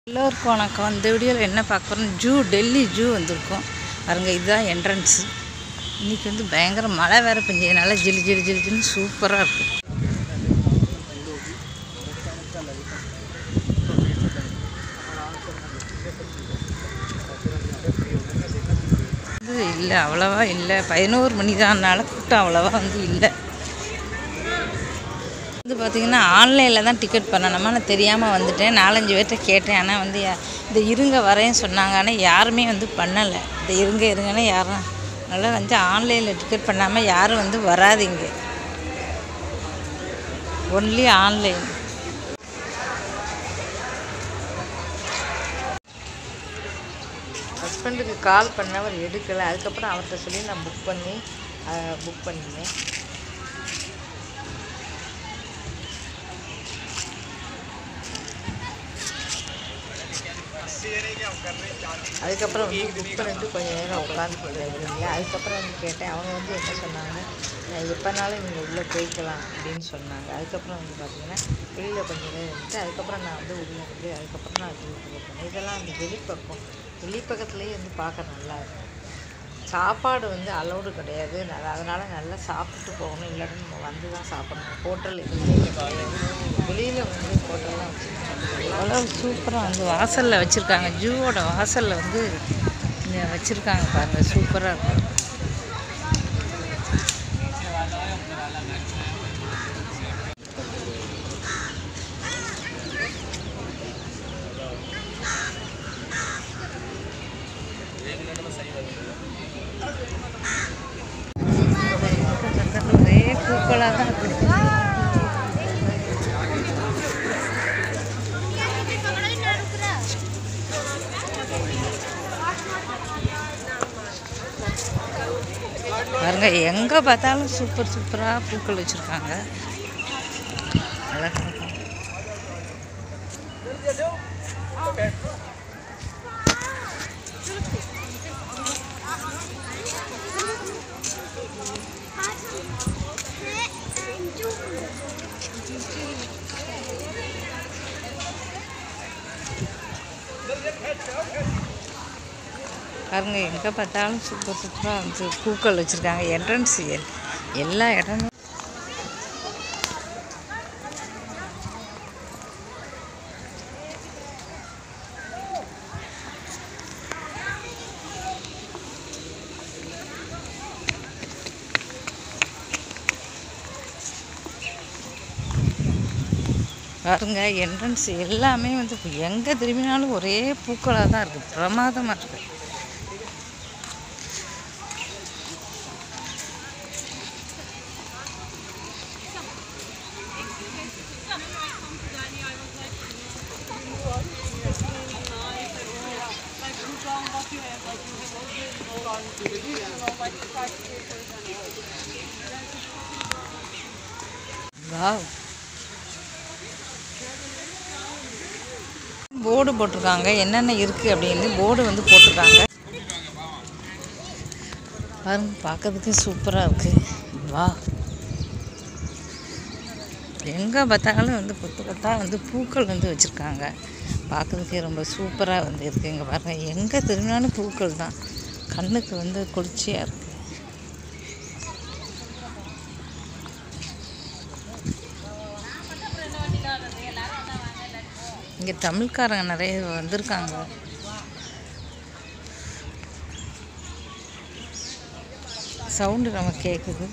எல்லோருக்கும் வணக்கம் இந்த வீடியோவில் என்ன பார்க்க போகிறோம் ஜூ டெல்லி ஜூ வந்திருக்கோம் பாருங்க இதுதான் என்ட்ரன்ஸ் இன்றைக்கி வந்து பயங்கர மழை வேறு பெஞ்சதுனால ஜிலு ஜிலு ஜிலு ஜிலுன்னு சூப்பராக இருக்கும் இது இல்லை அவ்வளோவா இல்லை பதினோரு மணி தான்னால கூட்டம் அவ்வளோவா வந்து இல்லை வந்து பார்த்தீங்கன்னா ஆன்லைனில் தான் டிக்கெட் பண்ணணுமா நான் தெரியாமல் வந்துட்டேன் நாலஞ்சு பேர்கிட்ட கேட்டேன் ஆனால் வந்து யா- இந்த இருங்க வரேன்னு சொன்னாங்க ஆனால் யாருமே வந்து பண்ணலை இந்த இருங்க இருங்கன்னு யாரும் அதனால் வந்து ஆன்லைனில் டிக்கெட் பண்ணாமல் யாரும் வந்து வராதீங்க ஒன்லி ஆன்லைன் ஹஸ்பண்டுக்கு கால் பண்ண அவர் எடுக்கலை அதுக்கப்புறம் அவர்கிட்ட சொல்லி நான் புக் பண்ணி புக் பண்ணினேன் அதுக்கப்புறம் வந்து புக் பண்ணிட்டு கொஞ்சம் நேரம் உட்காந்துட்டு இல்லைங்களா அதுக்கப்புறம் வந்து கேட்டேன் அவங்க வந்து என்ன சொன்னாங்கன்னா "நான் எப்போனாலும் நீங்கள் உள்ளே போய்க்கலாம் அப்படின்னு சொன்னாங்க அதுக்கப்புறம் வந்து பார்த்தீங்கன்னா வெளியில் கொஞ்சம் நேரம் இருந்துட்டு அதுக்கப்புறம் நான் வந்து உள்ளே வந்து அதுக்கப்புறம் நான் வீட்டுக்கு போனேன் இதெல்லாம் அந்த வெளிப்பக்கம் வெளிப்பக்கத்துலேயே வந்து பார்க்க நல்லா இருக்கும் சாப்பாடு வந்து அலௌடு கிடையாது நான் அதனால் நல்லா சாப்பிட்டு போகணும் இல்லாட்டி நம்ம வந்து தான் சாப்பிடணும் ஹோட்டல் எதுவுமே கிடையாது வெளியில் வந்து ஹோட்டல்லாம் வச்சுருக்காங்க அவ்வளோ சூப்பராக வந்து வாசலில் வச்சுருக்காங்க ஜூவோட வாசலில் வந்து இங்கே வச்சுருக்காங்க பாருங்கள் சூப்பராக இருக்கும் ஒரே பூக்களாக தான் இருக்குது பாருங்க எங்கே பார்த்தாலும் சூப்பர் சூப்பராக பூக்கள் வச்சுருக்காங்க அழகா இருக்கும். பாருங்க எங்கே பார்த்தாலும் சூப்பர் சூப்பராக வந்து பூக்கள் வச்சுருக்காங்க என்ட்ரன்ஸ் எல்லா இடமும் பாருங்க என்ட்ரன்ஸ் எல்லாமே வந்து எங்கே திரும்பினாலும் ஒரே பூக்களாக தான் இருக்குது பிரமாதமாக இருக்குது வாவ் போர்டு போட்டிருக்காங்க என்னென்ன இருக்குது அப்படின்னு போர்டு வந்து போட்டிருக்காங்க பாருங்க பார்க்கறதுக்கு சூப்பராக இருக்குது வா எங்கே பார்த்தாலும் வந்து கொத்து கொத்தா வந்து பூக்கள் வந்து வச்சுருக்காங்க பார்க்கறதுக்கே ரொம்ப சூப்பராக வந்து இருக்குது இங்கே பாருங்கள் எங்கே திரும்பினாலும் பூக்கள் தான் கண்ணுக்கு வந்து குளிர்ச்சியாக இருக்குது இங்கே தமிழ்காரங்க நிறைய வந்திருக்காங்க சவுண்டு நம்ம கேட்குது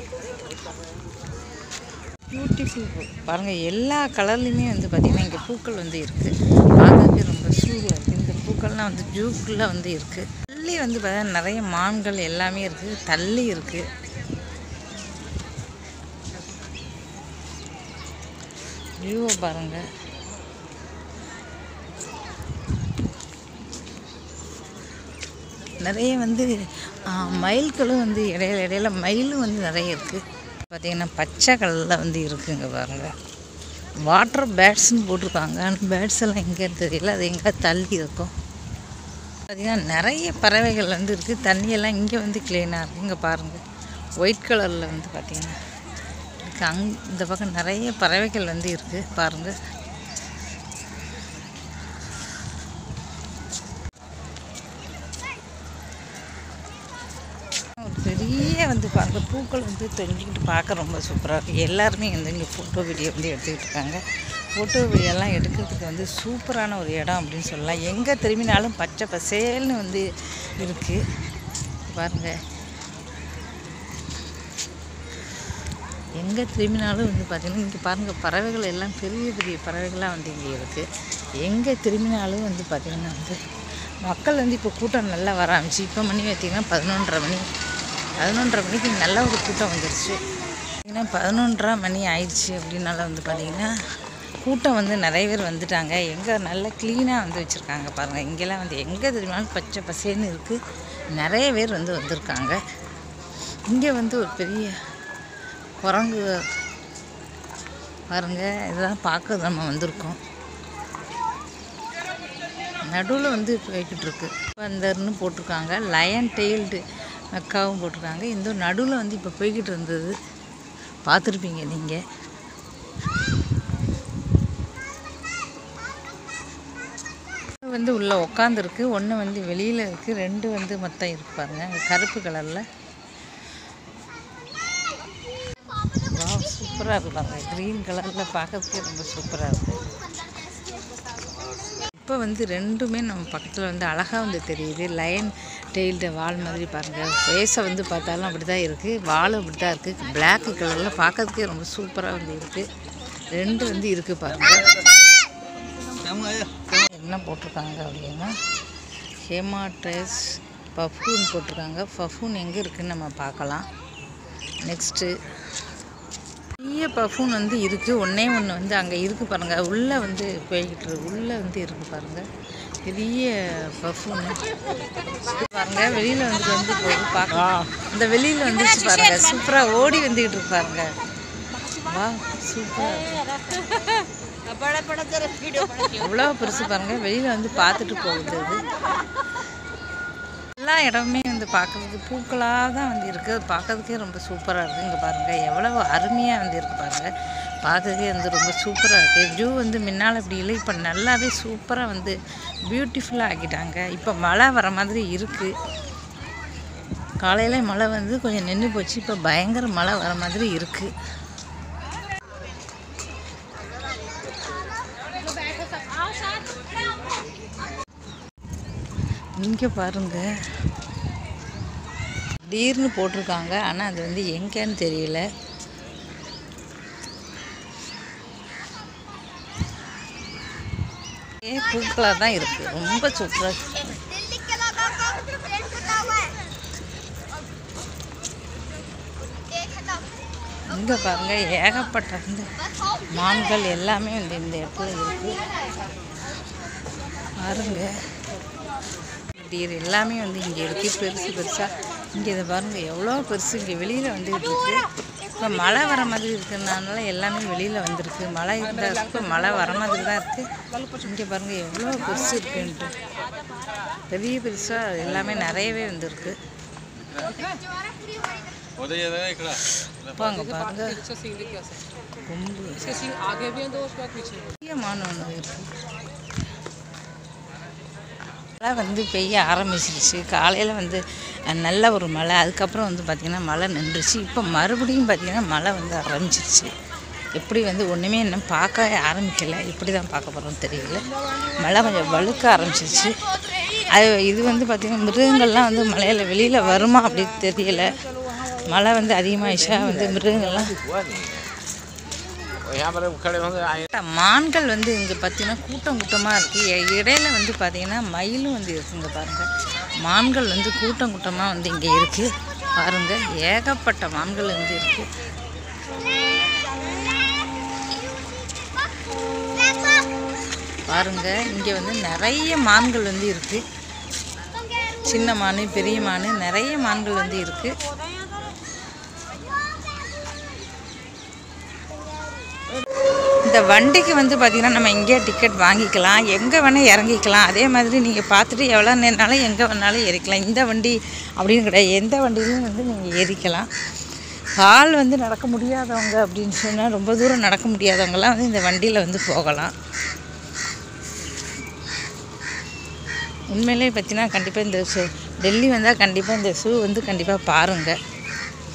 பியூட்டிஃபுல் பூ பாருங்கள் எல்லா கலர்லேயுமே வந்து பார்த்திங்கன்னா இங்கே பூக்கள் வந்து இருக்குது பார்க்கறதுக்கு ரொம்ப சூடாக இருக்குது இந்த பூக்கள்லாம் வந்து ஜூக்குள்ளே வந்து இருக்குது தள்ளி வந்து பார்த்தா நிறைய மான்கள் எல்லாமே இருக்குது தள்ளி இருக்குது வியூவை பாருங்கள் நிறைய வந்து ஆ, மயில்களும் வந்து இடையில இடையில மயிலும் வந்து நிறைய இருக்குது பார்த்திங்கன்னா பச்சை கலரில் வந்து இருக்குங்க பாருங்கள் வாட்டர் பேட்ஸ்னு போட்டிருக்காங்க ஆனால் பேட்ஸ் எல்லாம் எங்கேன்னு தெரியல அது எங்கே தள்ளி இருக்கும் பார்த்திங்கன்னா நிறைய பறவைகள் வந்து இருக்குது தண்ணியெல்லாம் இங்கே வந்து க்ளீனாக இருக்குது இங்கே பாருங்கள் ஒயிட் கலரில் வந்து பார்த்திங்கன்னா இருக்கு அங் இந்த பக்கம் நிறைய பறவைகள் வந்து இருக்குது பாருங்கள் வந்து பாருங்க பூக்கள் வந்து தொங்கிக்கிட்டு பார்க்க ரொம்ப சூப்பராக இருக்குது எல்லாருமே வந்து இங்கே ஃபோட்டோ வீடியோ வந்து எடுத்துக்கிட்டு இருக்காங்க ஃபோட்டோ வீடியோலாம் எடுக்கிறதுக்கு வந்து சூப்பரான ஒரு இடம் அப்படின்னு சொல்லலாம் எங்கே திரும்பினாலும் பச்சை பசேல்னு வந்து இருக்குது பாருங்கள் எங்கே திரும்பினாலும் வந்து பார்த்திங்கன்னா இங்கே பாருங்கள் பறவைகள் எல்லாம் பெரிய பெரிய பறவைகளாக வந்து இங்கே இருக்குது எங்கே திரும்பினாலும் வந்து பார்த்திங்கன்னா வந்து மக்கள் வந்து இப்போ கூட்டம் நல்லா வர ஆரம்பிச்சு இப்போ மணி பார்த்திங்கன்னா பதினொன்றரை மணி பதினொன்றரை மணிக்கு நல்ல ஒரு கூட்டம் வந்துருச்சு பார்த்திங்கன்னா பதினொன்றரை மணி ஆயிடுச்சு அப்படின்னால வந்து பார்த்திங்கன்னா கூட்டம் வந்து நிறைய பேர் வந்துட்டாங்க எங்கே நல்லா க்ளீனாக வந்து வச்சுருக்காங்க பாருங்கள் இங்கெல்லாம் வந்து எங்கே திரும்பினாலும் பச்சை பசேன்னு இருக்குது நிறைய பேர் வந்து வந்திருக்காங்க இங்கே வந்து ஒரு பெரிய குரங்கு பாருங்க இதெல்லாம் பார்க்க நம்ம வந்திருக்கோம் நடுவில் வந்து போய்கிட்டு இருக்கு வந்தர்னு போட்டிருக்காங்க லயன் டெய்ல்டு மெக்காவும் போட்டிருக்காங்க இந்த நடுவில் வந்து இப்போ போய்கிட்டு இருந்தது பார்த்துருப்பீங்க நீங்கள் வந்து உள்ளே உட்காந்துருக்கு ஒன்று வந்து வெளியில் இருக்குது ரெண்டு வந்து மொத்தம் இருக்கு பாருங்க அங்க கருப்பு கலரில் வா சூப்பராக இருப்பாங்க க்ரீன் கலரில் பார்க்கறதுக்கே ரொம்ப சூப்பராக இருக்கும் இப்போ வந்து ரெண்டுமே நம்ம பக்கத்தில் வந்து அழகாக வந்து தெரியுது லயன் டெய்ல்டு வால் மாதிரி பாருங்கள் ஃபேஸை வந்து பார்த்தாலும் அப்படி தான் இருக்குது வாலும் அப்படி தான் இருக்குது பிளாக் கலரில் பார்க்கறதுக்கே ரொம்ப சூப்பராக வந்து இருக்குது ரெண்டு வந்து இருக்குது பாருங்கள் என்ன போட்டிருக்காங்க அப்படின்னா ஹேமாட்ரஸ் பஃபூன் போட்டிருக்காங்க பஃபூன் எங்கே இருக்குன்னு நம்ம பார்க்கலாம் நெக்ஸ்ட்டு பெரிய பஃபூன் வந்து இருக்குது ஒன்றே ஒன்று வந்து அங்கே இருக்குது பாருங்கள் உள்ளே வந்து போய்கிட்டு இருக்கு உள்ளே வந்து இருக்குது பாருங்கள் பெரிய பஃபூன் பாருங்கள் வெளியில் வந்து வந்து போகுது பார்க்கலாம் இந்த வெளியில் வந்துச்சு பாருங்கள் சூப்பராக ஓடி வந்துக்கிட்டு இருக்கு பாருங்க வா சூப்பராக எவ்வளோ பெருசு பாருங்கள் வெளியில் வந்து பார்த்துட்டு போகுது அது எல்லா இடமுமே வந்து பார்க்கறதுக்கு பூக்களாக தான் வந்து இருக்குது அது பார்க்கறதுக்கே ரொம்ப சூப்பராக இருக்குது இங்கே பாருங்கள் எவ்வளோ அருமையாக வந்து இருக்குது பாருங்கள் பார்க்கறதுக்கே வந்து ரொம்ப சூப்பராக இருக்குது வியூ வந்து முன்னால் இப்படி இல்லை இப்போ நல்லாவே சூப்பராக வந்து பியூட்டிஃபுல்லாக ஆக்கிட்டாங்க இப்போ மழை வர மாதிரி இருக்குது காலையில் மழை வந்து கொஞ்சம் நின்று போச்சு இப்போ பயங்கர மழை வர மாதிரி இருக்குது இங்கே பாருங்க திடீர்னு போட்டிருக்காங்க ஆனால் அது வந்து எங்கேன்னு தெரியல ஏ பூக்களாக தான் இருக்குது ரொம்ப சூப்பராக दिल्ली के लगा का पेंट बना हुआ है देखना இங்கே பாருங்க ஏகப்பட்ட வந்து மான்கள் எல்லாமே வந்து இந்த இடத்துல இருக்கு பாருங்க டீர் எல்லாமே வந்து இங்கே இருக்கு பெருசு பெருசாக இங்கே இதை பாருங்க எவ்வளோ பெருசு இங்கே வெளியில் வந்துகிட்டு இருக்கு இப்போ மழை வர மாதிரி இருக்கிறதுனால எல்லாமே வெளியில் வந்திருக்கு மழை இருந்தால் இப்போ மழை வர மாதிரி தான் இருக்குது இங்கே பாருங்க எவ்வளோ பெருசு இருக்குன்ட்டு பெரிய பெருசாக எல்லாமே நிறையவே வந்திருக்கு उदय इकड़ा இப்போ அங்கே பாருங்க கொம்பு आगे भी है दो उसके बाद पीछे முக்கியமான ஒன்று இருக்கு மழை வந்து பெய்ய ஆரம்பிச்சிருச்சு காலையில் வந்து அஹ், நல்ல ஒரு மழை அதுக்கப்புறம் வந்து பார்த்திங்கன்னா மழை நின்றுச்சு இப்போ மறுபடியும் பார்த்திங்கன்னா மழை வந்து ஆரம்பிச்சிருச்சு எப்படி வந்து ஒன்றுமே இன்னும் பார்க்க ஆரம்பிக்கலை எப்படி தான் பார்க்க போகிறோம் தெரியல மழை கொஞ்சம் வழுக்க ஆரம்பிச்சிருச்சு அது இது வந்து பார்த்திங்கன்னா மிருகங்கள்லாம் வந்து மழையில் வெளியில் வருமா அப்படி தெரியல மழை வந்து அதிகமாகிடுச்சா வந்து மிருகங்கள்லாம் यहाँ पर खड़े होंगे आए மான்கள் வந்து இங்கே பார்த்தீங்கன்னா கூட்டம் கூட்டமாக இருக்குது இடையில வந்து பார்த்தீங்கன்னா மயிலும் வந்து இருக்குங்க பாருங்கள் மான்கள் வந்து கூட்டம் கூட்டமாக வந்து இங்கே இருக்குது பாருங்கள் ஏகப்பட்ட மான்கள் வந்து இருக்குது பாருங்க இங்கே வந்து நிறைய மான்கள் வந்து இருக்குது சின்ன மான் பெரிய மான் நிறைய மான்கள் வந்து இருக்குது இந்த வண்டிக்கு வந்து பார்த்திங்கன்னா நம்ம எங்கேயே டிக்கெட் வாங்கிக்கலாம் எங்கே வேணால் இறங்கிக்கலாம் அதே மாதிரி நீங்கள் பார்த்துட்டு எவ்வளோ நேரம்னாலும் எங்கே வேணாலும் ஏறிக்கலாம் இந்த வண்டி அப்படின்னு கிடையாது எந்த வண்டியிலையும் வந்து நீங்கள் ஏறிக்கலாம் கால் வந்து நடக்க முடியாதவங்க அப்படின்னு சொன்னால் ரொம்ப தூரம் நடக்க முடியாதவங்கலாம் வந்து இந்த வண்டியில் வந்து போகலாம் உண்மையிலே பார்த்தீங்கன்னா கண்டிப்பாக இந்த ஷூ டெல்லி வந்தால் கண்டிப்பாக இந்த ஷூ வந்து கண்டிப்பாக பாருங்கள்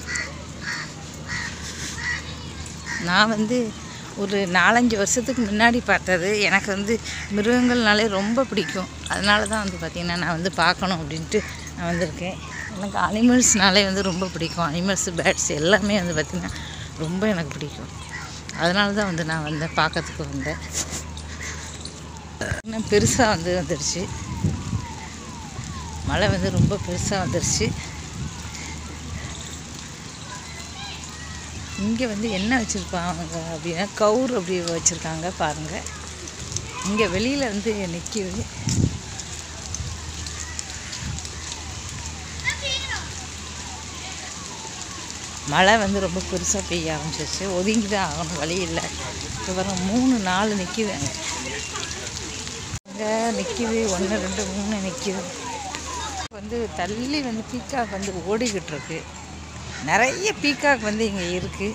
நான் வந்து ஒரு நாலஞ்சு வருஷத்துக்கு முன்னாடி பார்த்தது எனக்கு வந்து மிருகங்கள்னாலே ரொம்ப பிடிக்கும் அதனால தான் வந்து பார்த்திங்கன்னா நான் வந்து பார்க்கணும் அப்படின்ட்டு நான் வந்திருக்கேன் எனக்கு அனிமல்ஸ்னாலே வந்து ரொம்ப பிடிக்கும் அனிமல்ஸ் பேர்ட்ஸ் எல்லாமே வந்து பார்த்திங்கன்னா ரொம்ப எனக்கு பிடிக்கும் அதனால தான் வந்து நான் வந்தேன் பார்க்கறதுக்கு வந்தேன் இன்னும் பெருசாக வந்து வந்துடுச்சு மழை வந்து ரொம்ப பெருசாக வந்துடுச்சு இங்கே வந்து என்ன வச்சுருப்பாங்க அப்படின்னா கவுர் அப்படி வச்சுருக்காங்க பாருங்கள் இங்கே வெளியில் வந்து நிற்கிது மழை வந்து ரொம்ப பெருசாக பெய்ய ஆரம்பிச்சிருச்சு ஒதுங்கி தான் ஆகணும் வழி இல்லை இப்போ வர மூணு நாலு நிற்கிது அங்கே அங்கே நிற்கிது ஒன்று ரெண்டு மூணு நிற்கிது வந்து தள்ளி வந்து பீக்காக் வந்து ஓடிக்கிட்டு இருக்கு நிறைய பீக்காக் வந்து இங்கே இருக்குது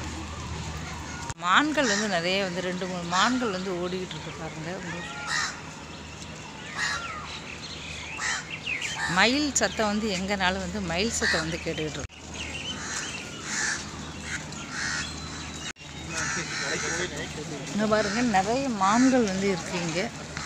மான்கள் வந்து நிறைய வந்து ரெண்டு மூணு மான்கள் வந்து ஓடிக்கிட்டு இருக்கு பாருங்க மயில் சத்தம் வந்து எங்கனாலும் வந்து மயில் சத்தம் வந்து கேட்டுக்கிட்டு இருக்கு இங்க பாருங்க நிறைய மான்கள் வந்து இருக்கு இங்கே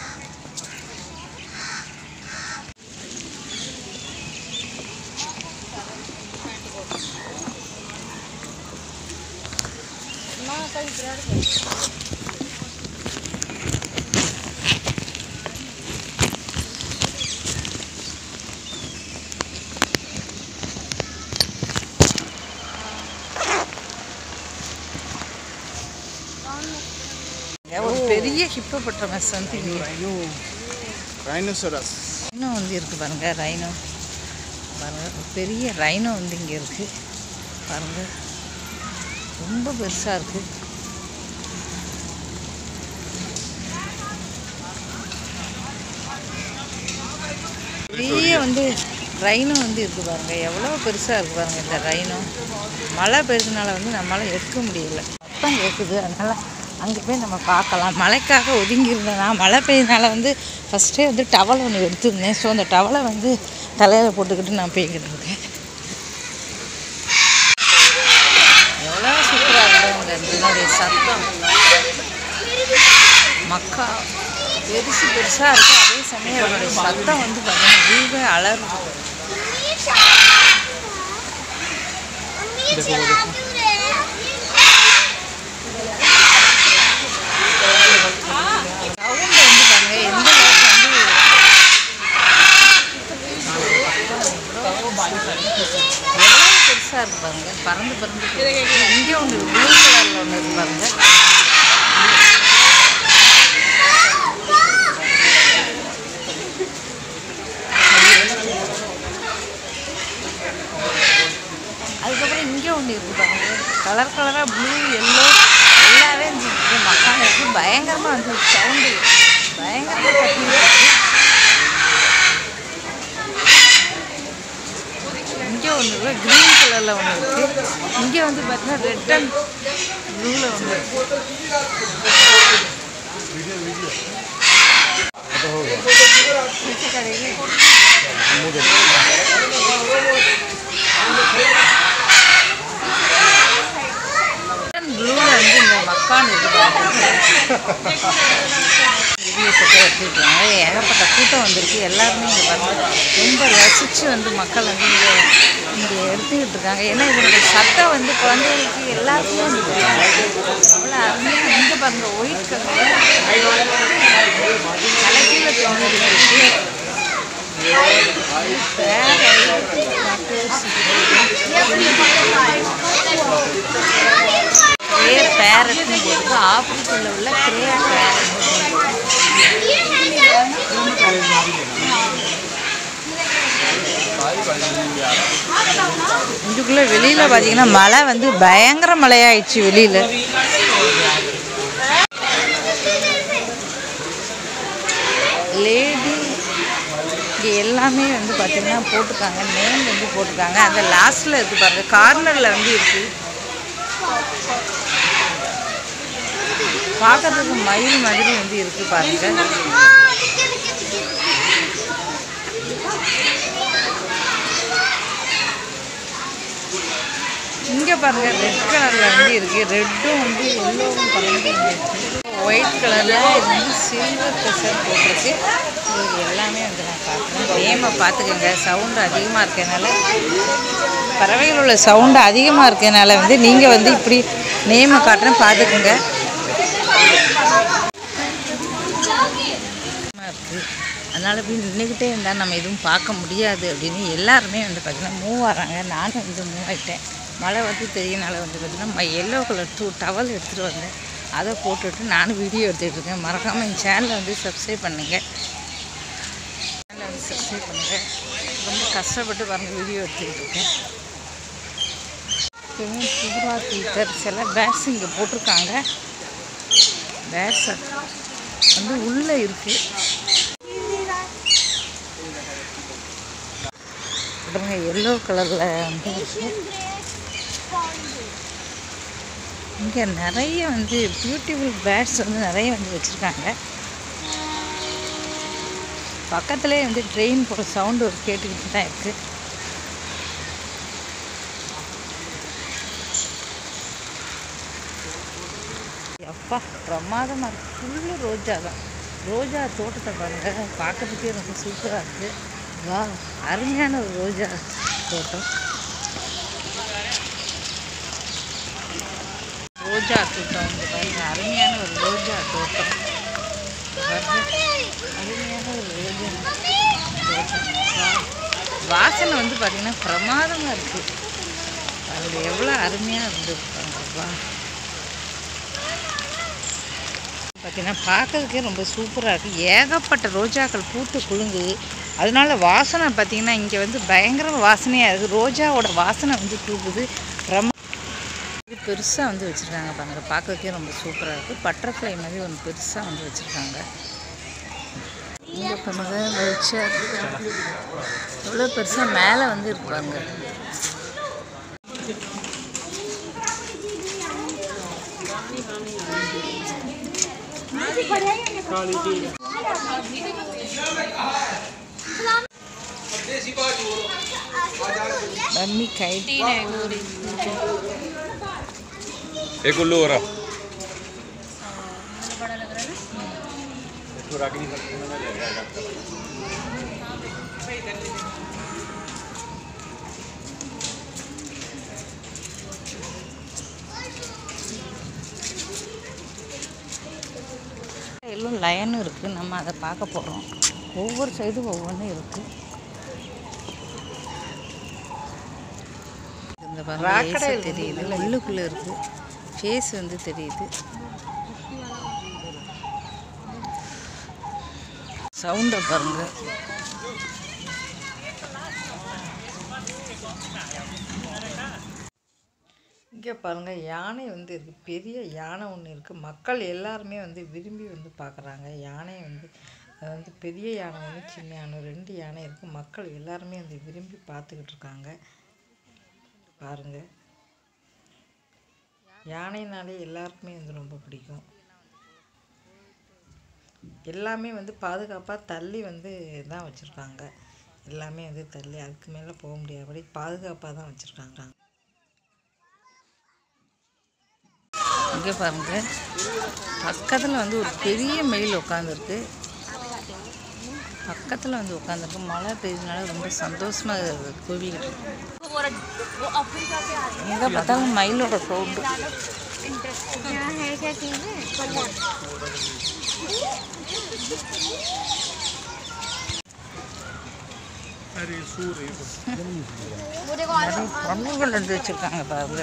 இங்க ஒரு பெரிய ஹிப்போபட்டமஸ் வந்து இங்கே ரைனோசரஸ் ரைனோ வந்து இருக்குது பாருங்க ரைனோ பாருங்க ஒரு பெரிய ரைனோ வந்து இங்கே இருக்குது பாருங்க ரொம்ப பெருசாக இருக்குது பெரிய வந்து ரைனோ வந்து இருக்குது பாருங்க எவ்வளோ பெருசாக இருக்குது பாருங்க இந்த ரைனோ மழை பெய்யுறதுனால வந்து நம்மளால் எடுக்க முடியல சத்தம் கேட்குது அதனால் அங்கே போய் நம்ம பார்க்கலாம் மழைக்காக ஒதுங்கி இருந்தேன்னா மழை பெய்யறதுனால வந்து ஃபஸ்ட்டே வந்து டவல் ஒன்று எடுத்திருந்தேன் ஸோ அந்த டவலை வந்து தலையில் போட்டுக்கிட்டு நான் போய்கிட்டு இருக்கேன் எவ்வளோ சூப்பராக இருக்கும் இந்த இதனுடைய சத்தம் மக்கா பெருசு பெருசாக இருக்கும் அதே சமயம் அதனுடைய சத்தம் வந்து பார்த்தீங்கன்னா வீவே அலறும் சவுண்டு வந்து பாருங்க எந்த அளவுக்கு வந்து எவ்வளோ பெருசாக இருக்கு பாருங்க பறந்து பறந்து போகுது. இங்கே ஒன்று ப்ளூ கலரில் ஒன்று இருக்கு பாருங்க அதுக்கப்புறம் இங்கே ஒன்று இருக்குது பாருங்க கலர் கலராக ப்ளூ எல்லோ எல்லாமே இருந்துச்சு மக்கான இருக்குது பயங்கரமாக வந்து சவுண்டு பயங்கரமாக கத்திட்டு இருக்கு இங்கே ஒன்று இருக்குது க்ரீன் கலரில் ஒன்று இருக்குது இங்கே வந்து பார்த்தீங்கன்னா ரெட் அண்ட் ப்ளூவில் ஒன்று இருக்குது ப்ளூவில் வந்து இந்த மக்கான் இருக்குது வீடியோஸை எடுத்துருக்காங்க ஏகப்பட்ட கூட்டம் வந்திருக்கு எல்லாருமே இங்கே பாருங்க ரொம்ப ரசித்து வந்து மக்கள் வந்து இங்கே இங்கே எடுத்துக்கிட்டு இருக்காங்க ஏன்னா இதனுடைய சத்தம் வந்து குழந்தைகளுக்கு எல்லாருக்குமே வந்து பிடிக்கும். அவ்வளோ அருமையாக இங்கே பாருங்க ஒயிட் கலர் தலைக்கீழ தொங்கிட்டு இருக்கு கிரே பேரட்னு போட்டு ஆப்பிரிக்கில் உள்ள கிரே பேரட் இதுக்குள்ளே வெளியில் பார்த்தீங்கன்னா மழை வந்து பயங்கர மழையாயிடுச்சு வெளியில் லேடி இங்கே எல்லாமே வந்து பார்த்திங்கன்னா போட்டிருக்காங்க நேம் வந்து போட்டிருக்காங்க அந்த லாஸ்ட்டில் இருக்குது பாருங்க கார்னரில் வந்து இருக்குது பார்க்கறதுக்கு மயில் மாதிரி வந்து இருக்குது பாருங்க இங்கே பாருங்க ரெட் கலரில் வந்து இருக்கு ரெட்டும் வந்து எல்லோவும் கலந்து ஒயிட் கலரில் இது வந்து சில்வர் ப்ரெஷர் போட்டிருக்கு இது எல்லாமே வந்து நான் பார்க்குறேன் நேமை பார்த்துக்கோங்க சவுண்டு அதிகமாக இருக்கனால பறவைகள் உள்ள சவுண்டு அதிகமாக இருக்கனால வந்து நீங்கள் வந்து இப்படி நேமை காட்டுறேன் பார்த்துக்குங்க இருக்குது அதனால் இப்படி நின்றுக்கிட்டே இருந்தால் நம்ம எதுவும் பார்க்க முடியாது அப்படின்னு எல்லாருமே வந்து பார்த்திங்கன்னா மூவ் ஆகிறாங்க நானும் வந்து மூவ் ஆகிட்டேன் மழை வந்து தெரியனால வந்து பார்த்திங்கன்னா எல்லோ கலர் டூ டவல் எடுத்துகிட்டு வந்தேன் அதை போட்டுட்டு நானும் வீடியோ எடுத்துகிட்டு இருக்கேன் மறக்காமல் என் சேனலை வந்து சப்ஸ்கிரைப் பண்ணுங்கள் சேனலை வந்து சப்ஸ்கிரைப் பண்ணுங்கள் ரொம்ப கஷ்டப்பட்டு பாருங்க வீடியோ எடுத்துக்கிட்டு இருக்கேன் இப்போவும் புதுரா பீட்டர் சில பேட்ஸ் இங்கே போட்டிருக்காங்க பேட்ஸ் வந்து உள்ளே இருக்குது பாருங்க எல்லோ கலரில் வந்து இருக்கு இங்கே நிறைய வந்து பியூட்டிஃபுல் பேட்ஸ் வந்து நிறைய வந்து வச்சுருக்காங்க பக்கத்துலேயே வந்து ட்ரெயின் போகிற சவுண்டு ஒரு கேட்டுக்கிட்டு தான் இருக்குது அப்பா பிரமாதமாக இருக்குது ஃபுல்லு ரோஜா தான் ரோஜா தோட்டத்தை பாருங்கள் பார்க்கறதுக்கே ரொம்ப சூப்பராக இருக்குது வா அருமையான ஒரு ரோஜா தோட்டம் ரோஜா தோட்டம் வந்து பாருங்க அருமையான ஒரு ரோஜா தோட்டம் பாருங்க, அருமையான ஒரு ரோஜா தோட்டம் வா. வாசனை வந்து பார்த்திங்கன்னா பிரமாதமாக இருக்குது அது எவ்வளோ அருமையாக இருந்திருப்பாங்க வா பார்த்தீங்கன்னா பார்க்கறதுக்கே ரொம்ப சூப்பராக இருக்குது ஏகப்பட்ட ரோஜாக்கள் பூத்து குலுங்குது அதனால வாசனை பார்த்தீங்கன்னா இங்கே வந்து பயங்கர வாசனையாக இருக்குது ரோஜாவோட வாசனை வந்து தூக்குது ரொம்ப இது பெருசாக வந்து வச்சுருக்காங்க பாருங்க பார்க்கறதுக்கே ரொம்ப சூப்பராக இருக்குது பட்டர்ஃப்ளை மாதிரி ஒன்று பெருசாக வந்து வச்சுருக்காங்க இங்கே பண்ணுங்க வச்சர் எவ்வளோ பெருசாக மேலே வந்து இருப்பாங்க डम्मी काइट एक उल्लू हो रहा எல்லாம் லயனும் இருக்குது நம்ம அதை பார்க்க போகிறோம் ஒவ்வொரு சைடும் ஒவ்வொன்றும் இருக்குது இந்த பாருங்க தெரியுது உள்ளுக்குள்ளே இருக்குது ஃபேஸ் வந்து தெரியுது சவுண்டை பாருங்க இங்கே பாருங்கள் யானை வந்து இருக்குது பெரிய யானை ஒன்று இருக்குது மக்கள் எல்லாருமே வந்து விரும்பி வந்து பார்க்குறாங்க யானை வந்து அது வந்து பெரிய யானை ஒன்று சின்ன யானை ரெண்டு யானை இருக்குது மக்கள் எல்லாருமே வந்து விரும்பி பார்த்துக்கிட்டு இருக்காங்க பாருங்கள் யானைனாலே எல்லாருக்குமே வந்து ரொம்ப பிடிக்கும் எல்லாமே வந்து பாதுகாப்பாக தள்ளி வந்து தான் வச்சுருக்காங்க எல்லாமே வந்து தள்ளி அதுக்கு மேலே போக முடியாதபடி பாதுகாப்பாக தான் வச்சுருக்காங்க இங்கே பாருங்க பக்கத்தில் வந்து ஒரு பெரிய மயில் உட்காந்துருக்கு பக்கத்தில் வந்து உட்காந்துருக்கு மழை பெய்யுதுனால ரொம்ப சந்தோஷமாக கூவிக்கிட்டு இருக்கு எங்கே பார்த்தாலும் மயிலோட சவுண்டு यहाँ है क्या चीज़ நிறைய பங்குகள் எடுத்து வச்சுருக்காங்க பாருங்க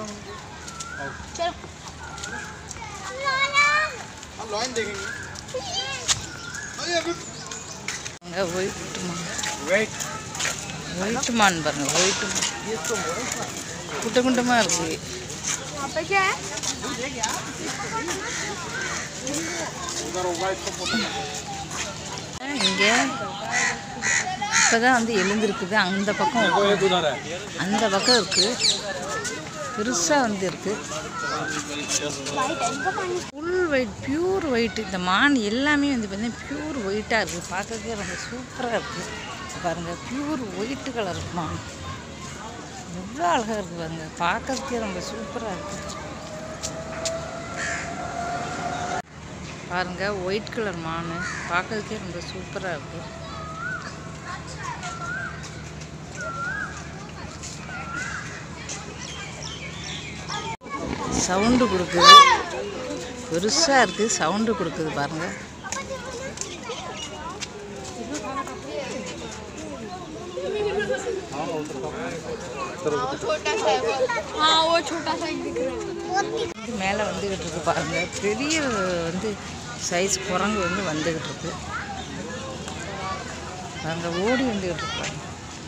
அங்கே ஒயிட் மான் ஒயிட் மான் பாருங்க ஒயிட் மான் குட்ட குண்டமாக இருக்குது यहाँ पे क्या है இங்கே இப்போ தான் வந்து எழுந்திருக்குது அந்த பக்கம் உட்காந்து- அந்த பக்கம் இருக்குது பெருசாக வந்து இருக்குது ஃபுல் ஒயிட் பியூர் ஒயிட் இந்த மான் எல்லாமே வந்து பார்த்தீங்கன்னா பியூர் ஒயிட்டாக இருக்குது பார்க்கறதுக்கே ரொம்ப சூப்பராக இருக்குது பாருங்கள் பியூர் ஒயிட் கலர் மான் எவ்வளோ அழகாக இருக்குது பாருங்க பார்க்கறதுக்கே ரொம்ப சூப்பராக இருக்குது பாருங்க ஒயிட் கலர் மான் பார்க்கறதுக்கே ரொம்ப சூப்பராக இருக்குது சவுண்டு கொடுக்குது பெருசாக இருக்குது சவுண்டு கொடுக்குது பாருங்க हाँ वो छोटा सा एक दिख रहा है வந்து மேலே வந்துக்கிட்டு இருக்கு பாருங்க பெரிய வந்து சைஸ் குரங்கு வந்து வந்துக்கிட்டு இருக்கு பாருங்க ஓடி வந்துக்கிட்டு இருக்கு பாருங்க.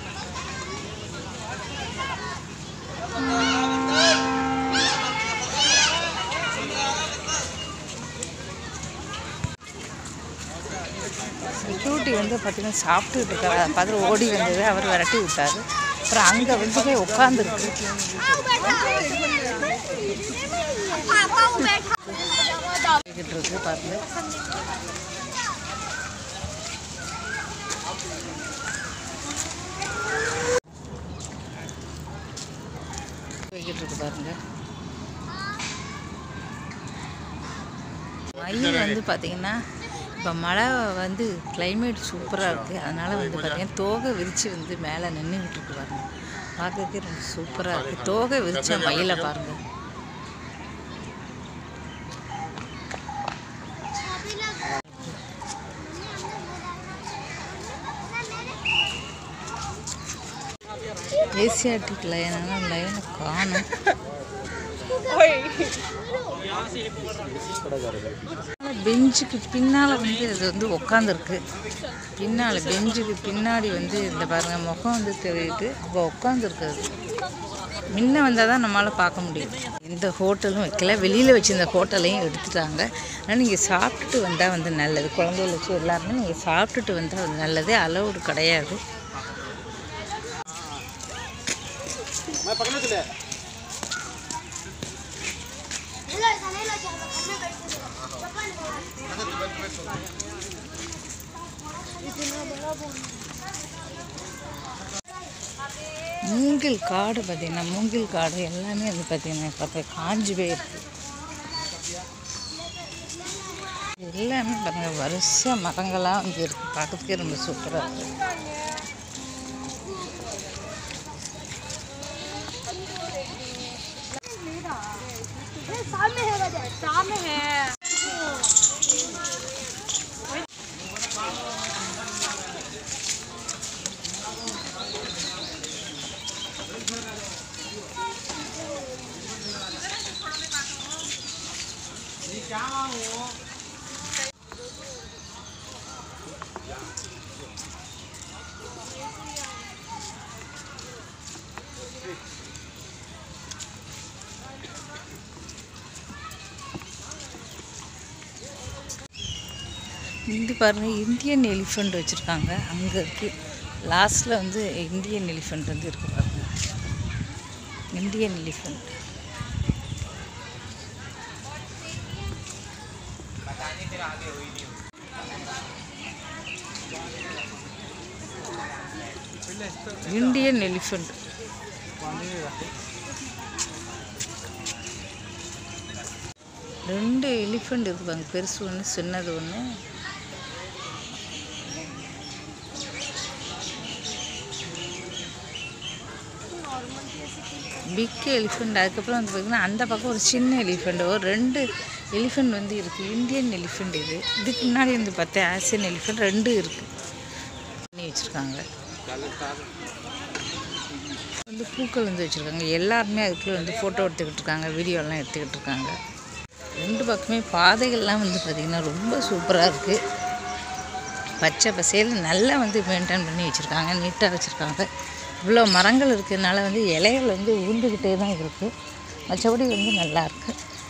செக்யூரிட்டி வந்து பார்த்தீங்கன்னா சாப்பிட்டுட்டு இருக்காரு அதை பார்த்துட்டு ஓடி வந்தது அவர் விரட்டி விட்டார் அப்புறம் அங்கே வந்து போய் உட்காந்துருக்கு போய்கிட்டு இருக்கு பாருங்க போய்கிட்டு இருக்கு பாருங்க மயில் வந்து பார்த்தீங்கன்னா இப்போ மழை வந்து climate சூப்பராக இருக்குது அதனால் வந்து பார்த்தீங்கன்னா தோகை விரித்து வந்து மேலே நின்றுக்கிட்டு இருக்கு பாருங்க பார்க்கறதுக்கே ரொம்ப சூப்பராக இருக்குது தோகை விரிச்ச மயிலை பாருங்கள் ஏசியாட்டிக் லயனான லயனை காணும் பெஞ்சுக்கு பின்னால் வந்து அது வந்து உட்காந்துருக்கு பின்னால் பெஞ்சுக்கு பின்னாடி வந்து இந்த பாருங்க முகம் வந்து தெரியுது இப்போ உட்காந்துருக்குது முன்ன வந்தால் தான் நம்மளால் பார்க்க முடியும் எந்த ஹோட்டலும் வைக்கல வெளியில் வச்சிருந்த ஹோட்டலையும் எடுத்துட்டாங்க ஆனால் நீங்கள் சாப்பிட்டுட்டு வந்தால் வந்து நல்லது குழந்தைகள் வச்சு எல்லாருமே நீங்கள் சாப்பிட்டுட்டு வந்தால் அது நல்லது அலௌடு கிடையாது மூங்கில் காடு பார்த்தீங்கன்னா மூங்கில் காடு எல்லாமே வந்து பார்த்தீங்கன்னா பார்த்தா காஞ்சி போயிருக்கு எல்லாமே பாருங்க வருஷ மரங்களாக வந்து இருக்கு பார்க்கறதுக்கே ரொம்ப சூப்பராக இருக்கு सामने है सामने है இது பாருங்க இந்தியன் எலிஃபண்ட் வச்சுருக்காங்க அங்கே இருக்கு லாஸ்ட்டில் வந்து இந்தியன் எலிஃபண்ட் வந்து இருக்கு பாருங்க இந்தியன் எலிஃபண்ட் இந்தியன் எலிஃபண்ட் ரெண்டு எலிஃபண்ட் இருக்குவாங்க பெருசு ஒன்று சின்னது ஒன்று பிக் எலிஃபண்ட் அதுக்கப்புறம் வந்து பார்த்திங்கன்னா அந்த பக்கம் ஒரு சின்ன எலிஃபண்ட் ஒரு ரெண்டு எலிஃபண்ட் வந்து இருக்குது இந்தியன் எலிஃபண்ட் இது இதுக்கு முன்னாடி வந்து பார்த்தேன் ஆசியன் எலிஃபண்ட் ரெண்டு இருக்குது பண்ணி வச்சுருக்காங்க வந்து பூக்கள் வந்து வச்சுருக்காங்க எல்லாருமே அதுக்குள்ளே வந்து ஃபோட்டோ எடுத்துக்கிட்டு இருக்காங்க வீடியோலாம் எடுத்துக்கிட்டு இருக்காங்க ரெண்டு பக்கமே பாதைகள்லாம் வந்து பார்த்திங்கன்னா ரொம்ப சூப்பராக இருக்குது பச்சை பசேல் நல்லா வந்து மெயின்டைன் பண்ணி வச்சுருக்காங்க நீட்டாக வச்சுருக்காங்க இவ்வளோ மரங்கள் இருக்கிறதுனால வந்து இலைகள் வந்து உருண்டுக்கிட்டே தான் இருக்குது மற்றபடி வந்து நல்லா இருக்கு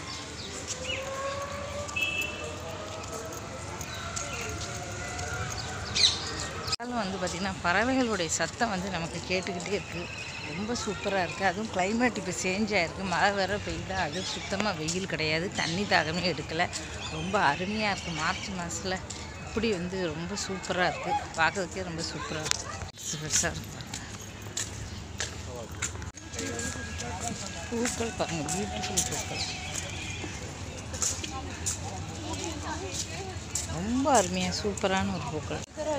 இருந்தாலும் வந்து பார்த்திங்கன்னா பறவைகளுடைய சத்தம் வந்து நமக்கு கேட்டுக்கிட்டே இருக்குது ரொம்ப சூப்பராக இருக்குது அதுவும் climate இப்போ சேஞ்ச் ஆகிருக்கு மழை வேற பெய்யுதா அது சுத்தமாக வெயில் கிடையாது தண்ணி தாகமே எடுக்கலை ரொம்ப அருமையாக இருக்குது மார்ச் மாதத்தில் இப்படி வந்து ரொம்ப சூப்பராக இருக்குது பார்க்கறதுக்கே ரொம்ப சூப்பராக இருக்குது பெருசாக இருக்கு பூக்கள் பாருங்க பியூட்டிஃபுல் பூக்கள் ரொம்ப அருமையாக சூப்பரான ஒரு பூக்கள்